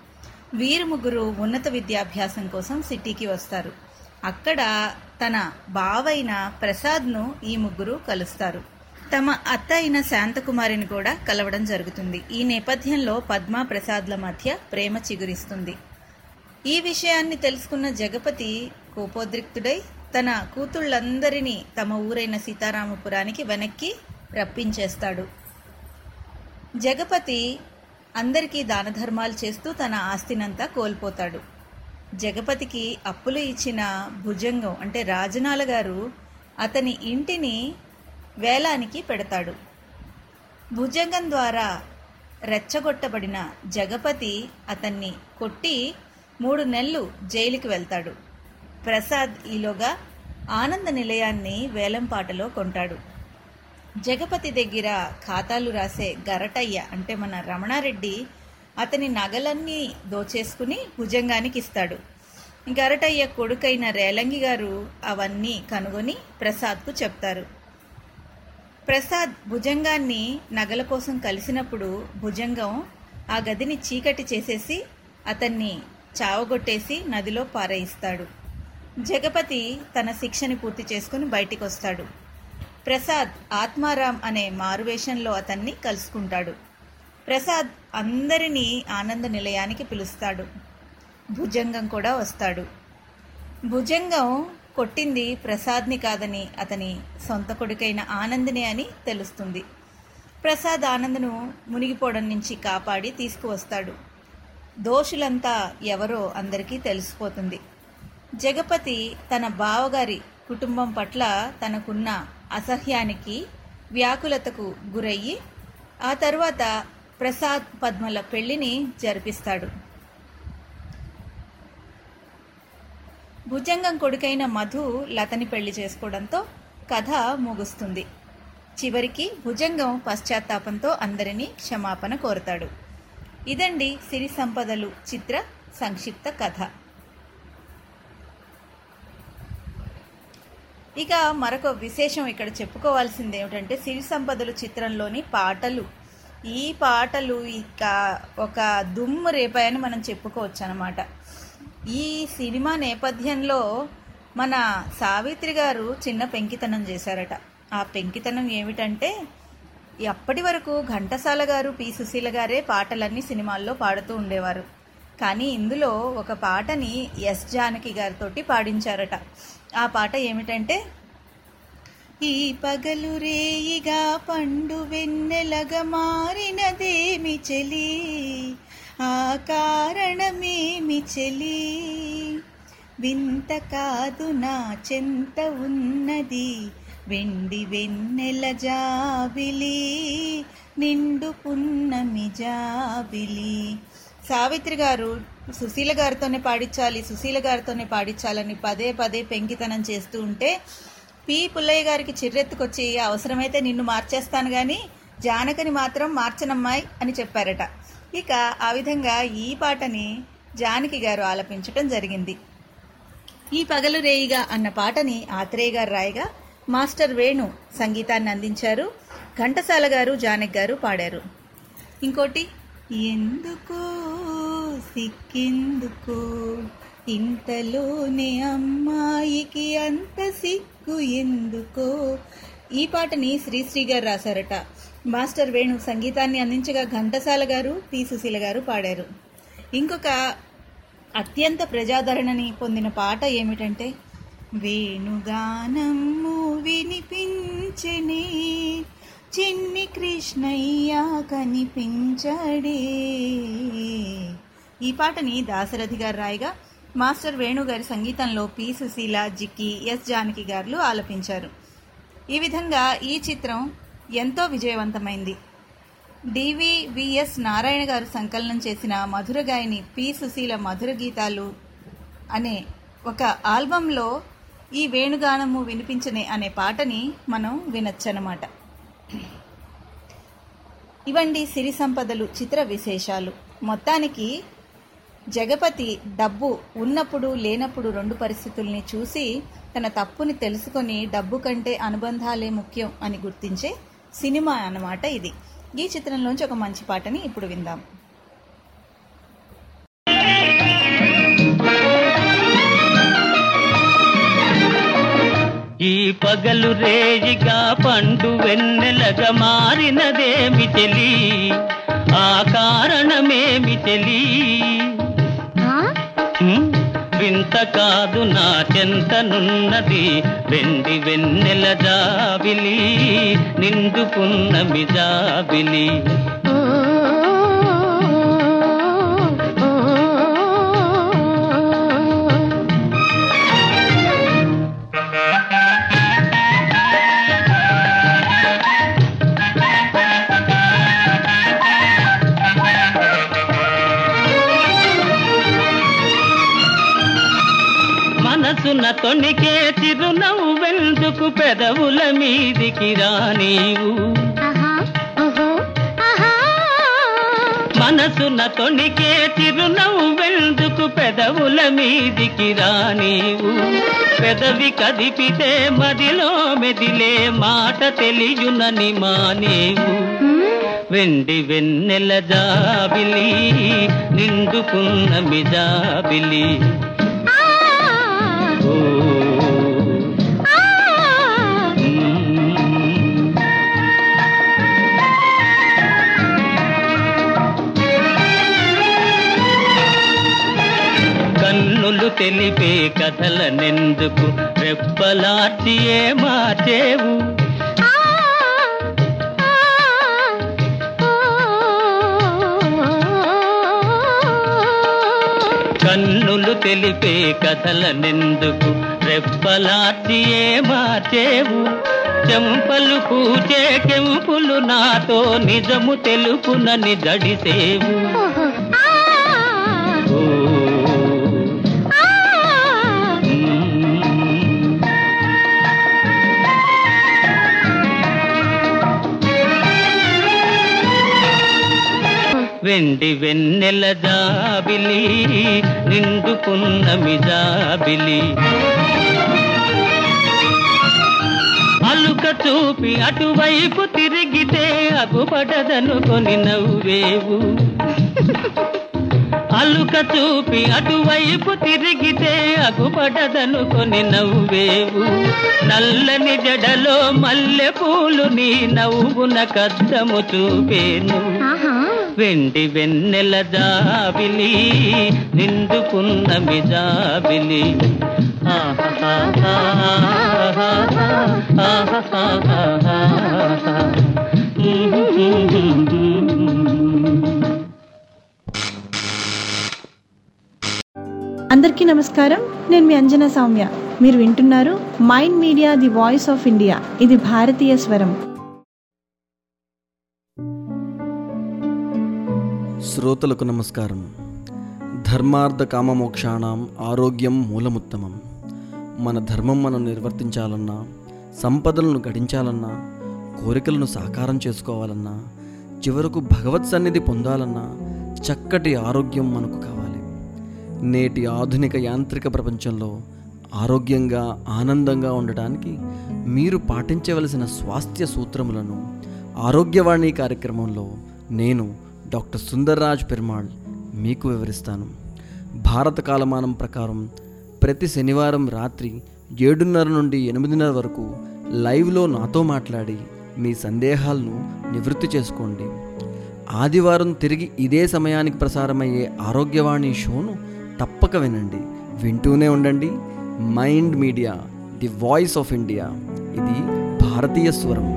[SPEAKER 4] వీరు ముగ్గురు ఉన్నత విద్యాభ్యాసం కోసం సిటీకి వస్తారు అక్కడ తన బావైన ప్రసాద్ను ఈ ముగ్గురు కలుస్తారు తమ అత్త అయిన శాంతకుమారిని కూడా కలవడం జరుగుతుంది ఈ నేపథ్యంలో పద్మ ప్రసాద్ల మధ్య ప్రేమ చిగురిస్తుంది ఈ విషయాన్ని తెలుసుకున్న జగపతి కోపోద్రిక్తుడై తన కూతుళ్ళందరినీ తమ ఊరైన సీతారామపురానికి వెనక్కి రప్పించేస్తాడు జగపతి అందరికీ దాన ధర్మాలు చేస్తూ తన ఆస్తినంతా కోల్పోతాడు జగపతికి అప్పులు ఇచ్చిన భుజంగం అంటే రాజనాల గారు అతని ఇంటిని వేలానికి పెడతాడు భుజంగం ద్వారా రెచ్చగొట్టబడిన జగపతి అతన్ని కొట్టి మూడు నెలలు జైలుకి వెళ్తాడు ప్రసాద్ ఈలోగా ఆనంద నిలయాన్ని వేలంపాటలో కొంటాడు జగపతి దగ్గర ఖాతాలు రాసే గరటయ్య అంటే మన రమణారెడ్డి అతని నగలన్నీ దోచేసుకుని భుజంగానికి ఇస్తాడు గరటయ్య కొడుకైన రేలంగి గారు అవన్నీ కనుగొని ప్రసాద్కు చెప్తారు ప్రసాద్ భుజంగాన్ని నగల కోసం కలిసినప్పుడు భుజంగం ఆ గదిని చీకటి చేసేసి అతన్ని చావగొట్టేసి నదిలో పారేయిస్తాడు జగపతి తన శిక్షని పూర్తి చేసుకుని బయటికి వస్తాడు ప్రసాద్ ఆత్మారాం అనే మారువేషంలో అతన్ని కలుసుకుంటాడు ప్రసాద్ అందరినీ ఆనంద నిలయానికి పిలుస్తాడు భుజంగం కూడా వస్తాడు భుజంగం కొట్టింది ప్రసాద్ని కాదని అతని సొంత కొడుకైన ఆనందిని అని తెలుస్తుంది ప్రసాద్ ఆనంద్ను మునిగిపోవడం నుంచి కాపాడి తీసుకువస్తాడు దోషులంతా ఎవరో అందరికీ తెలిసిపోతుంది జగపతి తన బావగారి కుటుంబం పట్ల తనకున్న అసహ్యానికి వ్యాకులతకు గురయ్యి ఆ తరువాత ప్రసాద్ పద్మల పెళ్లిని జరిపిస్తాడు భుజంగం కొడుకైన మధు లతని పెళ్లి చేసుకోవడంతో కథ ముగుస్తుంది చివరికి భుజంగం పశ్చాత్తాపంతో అందరినీ క్షమాపణ కోరతాడు ఇదండి సిరి సంపదలు చిత్ర సంక్షిప్త కథ ఇక మరొక విశేషం ఇక్కడ చెప్పుకోవాల్సింది ఏమిటంటే సిరి సంపదలు చిత్రంలోని పాటలు ఈ పాటలు ఇక ఒక దుమ్ము రేపాయని మనం చెప్పుకోవచ్చు అనమాట ఈ సినిమా నేపథ్యంలో మన సావిత్రి గారు చిన్న పెంకితనం చేశారట ఆ పెంకితనం ఏమిటంటే అప్పటి వరకు ఘంటసాల గారు పి సుశీల గారే పాటలన్నీ సినిమాల్లో పాడుతూ ఉండేవారు కానీ ఇందులో ఒక పాటని ఎస్ జానకి గారితో పాడించారట ఆ పాట ఏమిటంటే ఈ పగలు రేయిగా పండు వెన్నెలగా మారినదేమి చెలి ఆ కారణమేమి చెలి వింత కాదు నా చెంత ఉన్నది వెండి వెన్నెల జాబిలి నిండు పున్నమి జాబిలి సావిత్రి గారు సుశీల గారితోనే పాడించాలి సుశీల గారితోనే పాడించాలని పదే పదే పెంకితనం చేస్తూ ఉంటే పి పుల్లయ్య గారికి చిర్రెత్తుకొచ్చి అవసరమైతే నిన్ను మార్చేస్తాను గాని జానకని మాత్రం మార్చనమ్మాయి అని చెప్పారట ఇక ఆ విధంగా ఈ పాటని జానకి గారు ఆలపించటం జరిగింది ఈ పగలు రేయిగా అన్న పాటని ఆత్రేయ గారు రాయగా మాస్టర్ వేణు సంగీతాన్ని అందించారు ఘంటసాల గారు జానకి గారు పాడారు ఇంకోటి ఎందుకో సిక్కెందుకో ఇంతలోనే అమ్మాయికి అంత సిగ్గు ఎందుకో ఈ పాటని శ్రీశ్రీ గారు రాశారట మాస్టర్ వేణు సంగీతాన్ని అందించగా ఘంటసాల గారు పి సుశీల గారు పాడారు ఇంకొక అత్యంత ప్రజాదరణని పొందిన పాట ఏమిటంటే వేణుగానము వినిపించనే చిన్ని కృష్ణయ్య కనిపించడే ఈ పాటని దాశరథి గారు రాయగా మాస్టర్ వేణు గారి సంగీతంలో పి సుశీల జిక్కి ఎస్ జానకి గారు ఆలపించారు ఈ విధంగా ఈ చిత్రం ఎంతో విజయవంతమైంది డివివిఎస్ నారాయణ గారు సంకలనం చేసిన మధుర గాయని పి సుశీల మధుర గీతాలు అనే ఒక ఆల్బంలో ఈ వేణుగానము వినిపించనే అనే పాటని మనం వినొచ్చనమాట ఇవండి సిరి సంపదలు చిత్ర విశేషాలు మొత్తానికి జగపతి డబ్బు ఉన్నప్పుడు లేనప్పుడు రెండు పరిస్థితుల్ని చూసి తన తప్పుని తెలుసుకొని డబ్బు కంటే అనుబంధాలే ముఖ్యం అని గుర్తించే సినిమా అన్నమాట ఇది ఈ చిత్రంలోంచి ఒక మంచి పాటని ఇప్పుడు విందాం
[SPEAKER 5] ఈ పగలు రేయిగా పండు వెన్నెలగా మారినదేమి తెలి ఆ కారణమేమి తెలి హ్మ్? వింత కాదు నా చెంతనున్నది వెండి వెన్నెల జాబిలి నిండుకున్నమి జాబిలి మనసున తొణికే చిరునవ్వెందుకు పెదవుల మీదికి రానీవు మనసున తొణికే చిరునవ్వెందుకు పెదవుల మీదికి రానీవు పెదవి కదిపితే మదిలో మెదిలే మాట తెలియునని మానేవు వెండి వెన్నెల జాబిలి నిండుకున్న మిజాబిలి ఓ కన్నులు తెలిపే కథలనెందుకు రెప్పలార్చి ఏ మార్చేవు కన్నులు తెలిపే కథలనెందుకు రెప్పలార్చి ఏ మార్చేవు చెంపలు పూచే కెంపులు నాతో నిజము తెలుపునని జడిసేవు ఓ వెండి వెన్నెల జాబిలి నిండుకున్న మిజాబిలి అలుక చూపి అటువైపు తిరిగితే అగుపడదనుకొని నవ్వేవు అలుక చూపి అటువైపు తిరిగితే అగుపడదనుకొని నవ్వేవు నల్లని జడలో మల్లె పూలు నీ నవ్వున కద్దము చూపేను వెండి వెన్నెల జాబిలి నిండుకున్న మిజాబిలి
[SPEAKER 13] అందరికీ నమస్కారం నేను మీ అంజనా సౌమ్య మీరు వింటున్నారు Mind Media the voice of India ఇది భారతీయ స్వరం
[SPEAKER 14] శ్రోతలకు నమస్కారం ధర్మార్థ కామమోక్షాణం ఆరోగ్యం మూలముత్తమం మన ధర్మం మనం నిర్వర్తించాలన్నా సంపదలను గడించాలన్నా కోరికలను సాకారం చేసుకోవాలన్నా చివరకు భగవత్ సన్నిధి పొందాలన్నా చక్కటి ఆరోగ్యం మనకు కావాలి నేటి ఆధునిక యాంత్రిక ప్రపంచంలో ఆరోగ్యంగా ఆనందంగా ఉండటానికి మీరు పాటించవలసిన స్వాస్థ్య సూత్రములను ఆరోగ్యవాణి కార్యక్రమంలో నేను డాక్టర్ సుందర్రాజ్ పెరుమాళ్ మీకు వివరిస్తాను భారత కాలమానం ప్రకారం ప్రతి శనివారం రాత్రి ఏడున్నర నుండి ఎనిమిదిన్నర వరకు లైవ్లో నాతో మాట్లాడి మీ సందేహాలను నివృత్తి చేసుకోండి ఆదివారం తిరిగి ఇదే సమయానికి ప్రసారమయ్యే ఆరోగ్యవాణి షోను తప్పక వినండి వింటూనే ఉండండి Mind Media the voice of India ఇది భారతీయ స్వరం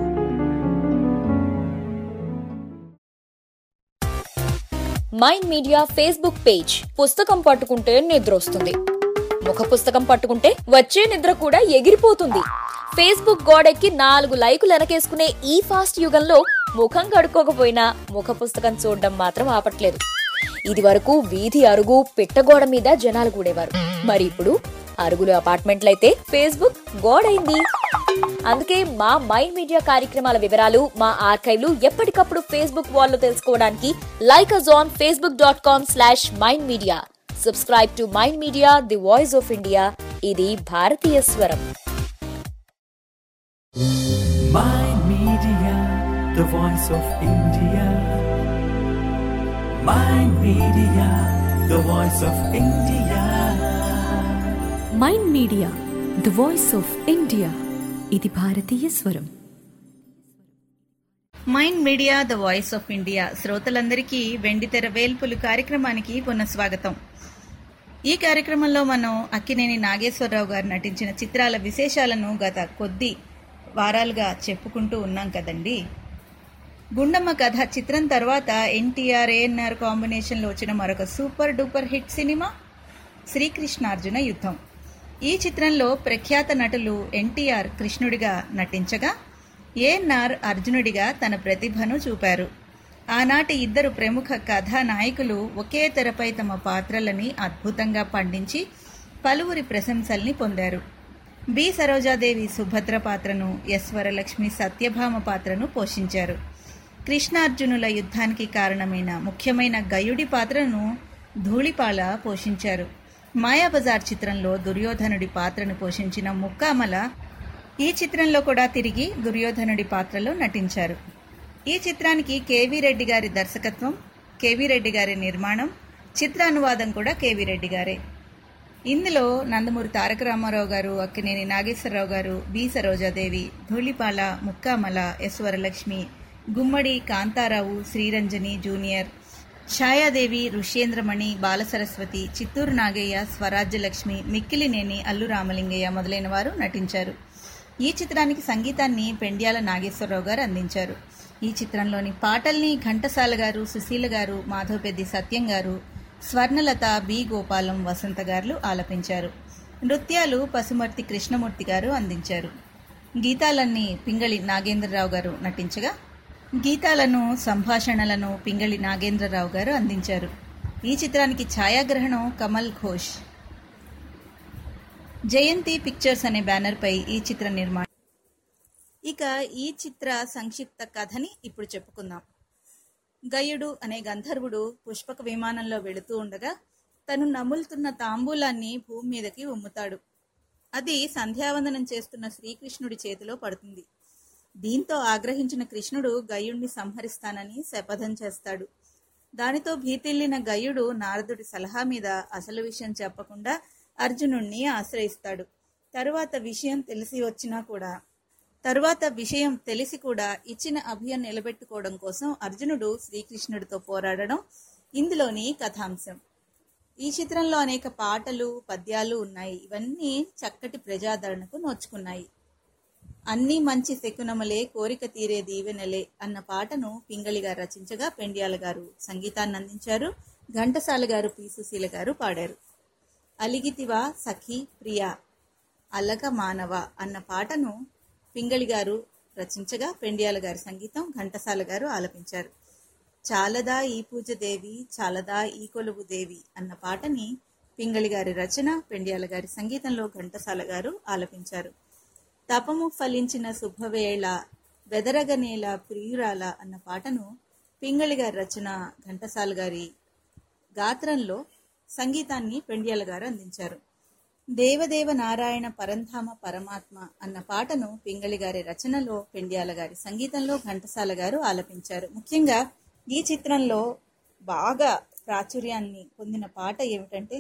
[SPEAKER 9] మైండ్ మీడియా ఫేస్బుక్ పేజ్ పుస్తకం పట్టుకుంటే నిద్ర వస్తుంది ముఖ పుస్తకం పట్టుకుంటే వచ్చే నిద్ర కూడా ఎగిరిపోతుంది ఫేస్బుక్ గోడెక్కి నాలుగు లైకులు వెనకేసుకునే ఈ ఫాస్ట్ యుగంలో ముఖం కడుక్కోకపోయినా ముఖ పుస్తకం చూడడం మాత్రం ఆపట్లేదు ఇది వరకు వీధి అరుగు పిట్టగోడ మీద జనాలు కూడేవారు మరి ఇప్పుడు అరుగులు అపార్ట్మెంట్లయితే ఫేస్బుక్ గోడైంది అందుకే మా మైండ్ మీడియా కార్యక్రమాల వివరాలు మా ఆర్కైవ్లు ఎప్పటికప్పుడు ఫేస్బుక్ వాల్లో తెలుసుకోవడానికి like us on Facebook dot com slash Mind Media subscribe to Mind Media the voice of India ఇది భారతీయ స్వరం
[SPEAKER 1] Mind Media, the voice of India. Mind Media, the voice of India.
[SPEAKER 2] Mind Media the voice of India ఇది భారతీయ స్వరం
[SPEAKER 4] Mind Media the voice of India శ్రోతలందరికీ వెండితెర వేల్పులు కార్యక్రమానికి పునఃస్వాగతం ఈ కార్యక్రమంలో మనం అక్కినేని నాగేశ్వరరావు గారు నటించిన చిత్రాల విశేషాలను గత కొద్ది వారాలుగా చెప్పుకుంటూ ఉన్నాం కదండి గుండమ్మ కథ చిత్రం తర్వాత ఎన్టీఆర్ ఏఎన్ఆర్ కాంబినేషన్లో వచ్చిన మరొక సూపర్ డూపర్ హిట్ సినిమా శ్రీకృష్ణార్జున యుద్ధం ఈ చిత్రంలో ప్రఖ్యాత నటులు ఎన్టీఆర్ కృష్ణుడిగా నటించగా ఏఎన్ఆర్ అర్జునుడిగా తన ప్రతిభను చూపారు ఆనాటి ఇద్దరు ప్రముఖ కథానాయకులు ఒకే తెరపై తమ పాత్రలని అద్భుతంగా పండించి పలువురి ప్రశంసల్ని పొందారు బి సరోజాదేవి సుభద్ర పాత్రను ఎస్ వరలక్ష్మి సత్యభామ పాత్రను పోషించారు కృష్ణార్జునుల యుద్ధానికి కారణమైన ముఖ్యమైన గయుడి పాత్రను ధూళిపాల పోషించారు మాయాబజార్ చిత్రంలో దుర్యోధనుడి పాత్రను పోషించిన ముక్కామల ఈ చిత్రంలో కూడా తిరిగి దుర్యోధనుడి పాత్రలో నటించారు ఈ చిత్రానికి కేవీ రెడ్డి గారి దర్శకత్వం కేవీ రెడ్డి గారి నిర్మాణం చిత్రానువాదం కూడా కేవీ రెడ్డి గారే ఇందులో నందమూరి తారక రామారావు గారు అక్కినేని నాగేశ్వరరావు గారు B Saroja Devi Dhulipala Mukkamala S Varalakshmi Gummadi Kantha Rao Sriranjani junior Chhaya Devi Rushyendramani Balasaraswathi Chittoor Nagaiah Swarajyalakshmi Mikkilineni Allu Ramalingaiah మొదలైన వారు నటించారు ఈ చిత్రానికి సంగీతాన్ని పెండ్యాల నాగేశ్వరరావు గారు అందించారు ఈ చిత్రంలోని పాటల్ని ఘంటసాల గారు సుశీల గారు మాధవపెద్ది సత్యం గారు స్వర్ణలత బి గోపాలం వసంత గారు ఆలపించారు నృత్యాలు పసుమర్తి కృష్ణమూర్తి గారు అందించారు గీతాలన్నీ పింగళి నాగేంద్రరావు గారు నటించగా గీతాలను సంభాషణలను పింగళి నాగేంద్రరావు గారు అందించారు ఈ చిత్రానికి ఛాయాగ్రహణం కమల్ ఘోష్ జయంతి పిక్చర్స్ అనే బ్యానర్పై ఈ చిత్ర నిర్మాణం ఇక ఈ చిత్ర సంక్షిప్త కథని ఇప్పుడు చెప్పుకుందాం గయుడు అనే గంధర్వుడు పుష్పక విమానంలో వెళుతూ ఉండగా తను నములుతున్న తాంబూలాన్ని భూమి మీదకి ఉమ్ముతాడు అది సంధ్యావందనం చేస్తున్న శ్రీకృష్ణుడి చేతిలో పడుతుంది దీంతో ఆగ్రహించిన కృష్ణుడు గయుణ్ణి సంహరిస్తానని శపథం చేస్తాడు దానితో భీతిల్లిన గయుడు నారదుడి సలహా మీద అసలు విషయం చెప్పకుండా అర్జునుణ్ణి ఆశ్రయిస్తాడు తరువాత విషయం తెలిసి వచ్చినా కూడా తరువాత విషయం తెలిసి కూడా ఇచ్చిన అభయం నిలబెట్టుకోవడం కోసం అర్జునుడు శ్రీకృష్ణుడితో పోరాడడం ఇందులోని కథాంశం ఈ చిత్రంలో అనేక పాటలు పద్యాలు ఉన్నాయి ఇవన్నీ చక్కటి ప్రజాదరణకు నోచుకున్నాయి అన్ని మంచి శకునములే కోరిక తీరే దీవెనలే అన్న పాటను పింగళి గారు రచించగా పెండ్యాల గారు సంగీతాన్ని అందించారు ఘంటసాల గారు పి సుశీల గారు పాడారు అలిగితివా సఖి ప్రియా అలక మానవ అన్న పాటను పింగళి గారు రచించగా పెండ్యాల గారి సంగీతం ఘంటసాల గారు ఆలపించారు చాలదా ఈ పూజ దేవి చాలదా ఈ కొలువు దేవి అన్న పాటని పింగళి గారి రచన పెండ్యాల గారి సంగీతంలో ఘంటసాల గారు ఆలపించారు తపము ఫలించిన శుభవేళ వెదరగనేల ప్రియురాల అన్న పాటను పింగళి గారి రచన ఘంటసాల గారి గాత్రంలో సంగీతాన్ని పెండ్యాల గారు అందించారు దేవదేవ నారాయణ పరంధామ పరమాత్మ అన్న పాటను పింగళి గారి రచనలో పెండ్యాల గారి సంగీతంలో ఘంటసాల గారు ఆలపించారు ముఖ్యంగా ఈ చిత్రంలో బాగా ప్రాచుర్యాన్ని పొందిన పాట ఏమిటంటే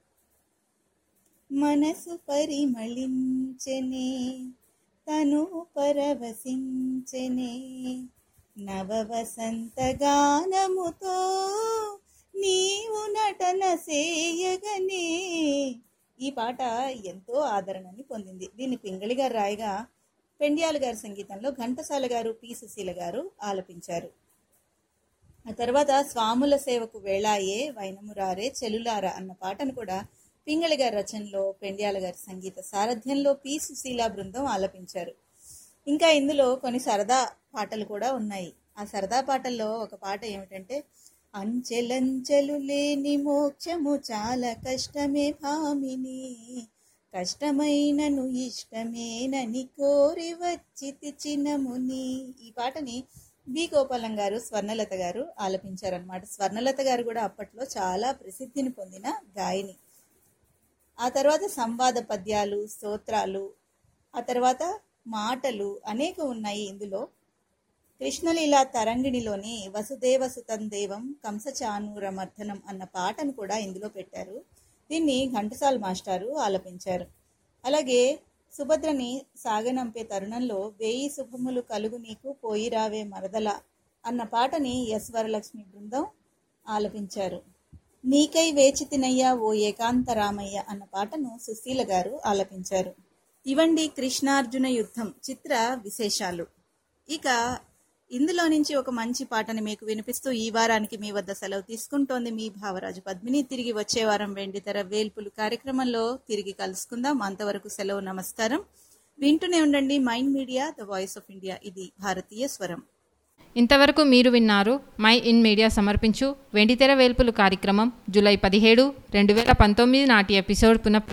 [SPEAKER 4] మనసు పరిమళించెనే తను పరవశించెనే నవ వసంత గానముతో నీవు నటన సేయగనే ఈ పాట ఎంతో ఆదరణని పొందింది దీన్ని పింగళి గారు రాయగా పెండ్యాల గారి సంగీతంలో ఘంటసాల గారు పి సుశీల గారు ఆలపించారు ఆ తర్వాత స్వాముల సేవకు వేళాయే వైనమురారే చెలులారా అన్న పాటను కూడా పింగళి గారి రచనలో పెండ్యాల గారి సంగీత సారథ్యంలో పి సుశీల బృందం ఆలపించారు ఇంకా ఇందులో కొన్ని సరదా పాటలు కూడా ఉన్నాయి ఆ సరదా పాటల్లో ఒక పాట ఏమిటంటే అంచెలంచెలు లేని మోక్షము చాలా కష్టమే భామిని కష్టమైనను ఇష్టమేనని కోరి వచ్చి చిన్నముని ఈ పాటని బి గోపాలం గారు స్వర్ణలత గారు ఆలపించారనమాట స్వర్ణలత గారు కూడా అప్పట్లో చాలా ప్రసిద్ధిని పొందిన గాయని ఆ తర్వాత సంవాద పద్యాలు స్తోత్రాలు ఆ తర్వాత మాటలు అనేక ఉన్నాయి ఇందులో కృష్ణలీల తరంగిణిలోని వసుదేవ సుతం దేవం కంసచానూరమర్ధనం అన్న పాటను కూడా ఇందులో పెట్టారు దీన్ని ఘంటసాల మాస్టారు ఆలపించారు అలాగే సుభద్రని సాగనంపే తరుణంలో వేయి శుభములు కలుగు నీకు పోయి రావే మరదల అన్న పాటని ఎస్ వరలక్ష్మి బృందం ఆలపించారు నీకై వేచి తినయ్యా ఓ ఏకాంత రామయ్య అన్న పాటను సుశీల గారు ఆలపించారు ఇవండి కృష్ణార్జున యుద్ధం చిత్ర విశేషాలు ఇక ఇందులో నుంచి ఒక మంచి పాటని మీకు వినిపిస్తూ ఈ వారానికి మీ వద్ద సెలవు తీసుకుంటోంది మీ భావరాజు పద్మిని తిరిగి వచ్చే వారం వెండితెర వేల్పులు కార్యక్రమంలో తిరిగి కలుసుకుందాం అంతవరకు సెలవు నమస్కారం వింటూనే ఉండండి Mind Media the voice of India ఇది భారతీయ స్వరం
[SPEAKER 3] ఇంతవరకు మీరు విన్నారు మై ఇన్ మీడియా సమర్పించు వెండితెర వేల్పులు కార్యక్రమం జూలై పదిహేడు రెండు వేల పంతొమ్మిది నాటి ఎపిసోడ్ పునః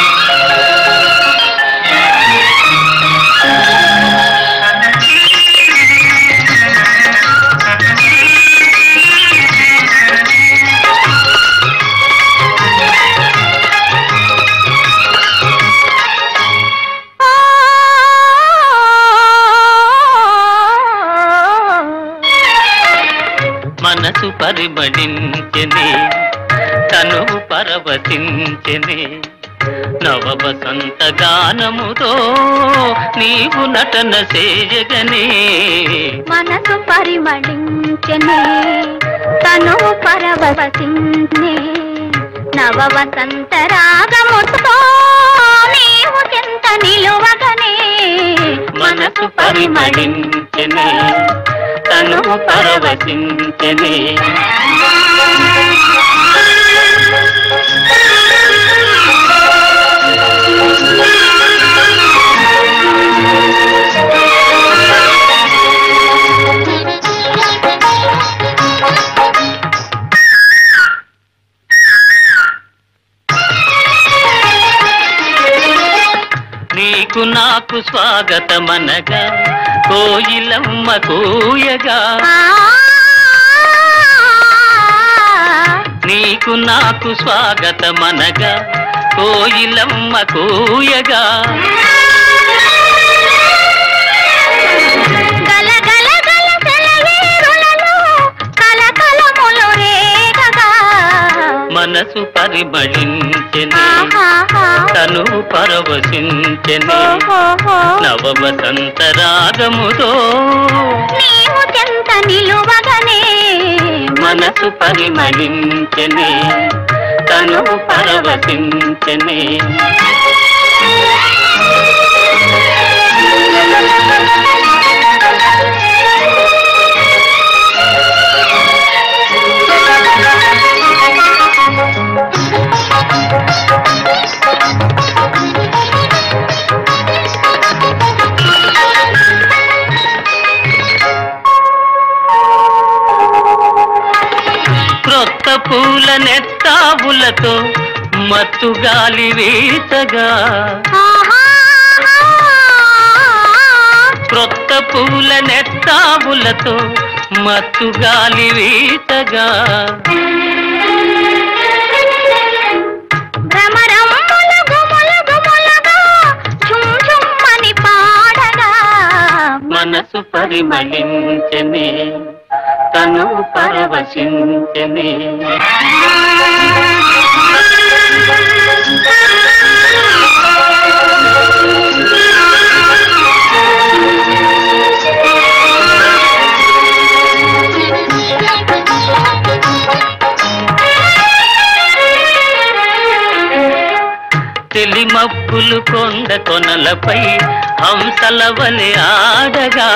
[SPEAKER 5] మనసు పరిమళించెనే తనువు పరవశించెనే నవ వసంత గానముతో నీవు నటన చేయగనే
[SPEAKER 6] మనసు పరిమళించనే తను పరవశించనే నవ వసంత రాగముతో నీవు చింత నిలువగనే
[SPEAKER 5] మనసు పరిమళించెనే తనువు పరవశించెనే నీకు నాకు స్వాగతమనగా కోయిలమ్మ కూయగా నీకు నాకు స్వాగతమనగా కోయిలమ్మ కూయగా
[SPEAKER 6] గల గల గల సెలయేరులలో కలకలములు రేగగా
[SPEAKER 5] మనసు పరిమళించెనే
[SPEAKER 6] ఆహాహా.
[SPEAKER 5] తను పరవశించెనే
[SPEAKER 6] ఓహోహో.
[SPEAKER 5] నవ వసంత రాగముతో
[SPEAKER 6] నీవు చెంత నిలువగనే
[SPEAKER 5] మనసు పరిమళించెనే తను పరవశించెనే క్రొత్త పూల నెత్తావులతో మత్తు గాలి వీచగా క్రొత్త పూల నెత్తావులతో మత్తు గాలి వీచగా
[SPEAKER 6] భ్రమరమ్ముల గుముల గుములగా ఝుమ్ ఝుమ్మని పాడగా
[SPEAKER 5] మనసు పరిమళించనే తను పరవశించనే తెలిమప్పులు కొండ కొనలపై హంసల వలె ఆడగా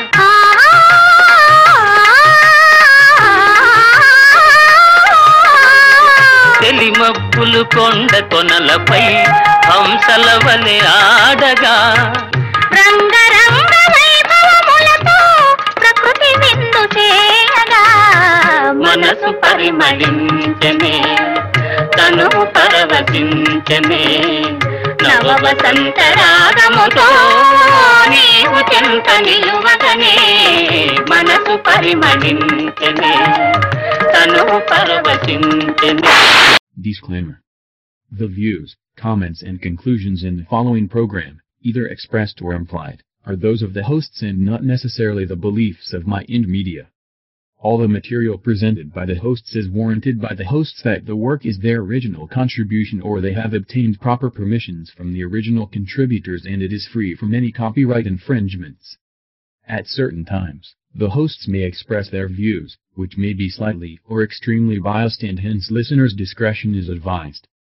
[SPEAKER 5] తెలిమప్పులు కొండ కొనలపై హంసల వలె ఆడగా
[SPEAKER 6] రంగరంగ వైభవములతో ప్రకృతి విందు చేయగా
[SPEAKER 5] మనసు పరిమళించనే తను పరవశించనే నవ వసంత రాగముతో నీవు చెంత నిలువగనే మనసు పరిమళించనే తను పరవశించనే
[SPEAKER 15] Disclaimer. The views, comments and conclusions in the following program, either expressed or implied, are those of the hosts and not necessarily the beliefs of My Ind Media. All the material presented by the hosts is warranted by the hosts that the work is their original contribution or they have obtained proper permissions from the original contributors and it is free from any copyright infringements. At certain times, the hosts may express their views, which may be slightly or extremely biased and hence listeners' discretion is advised.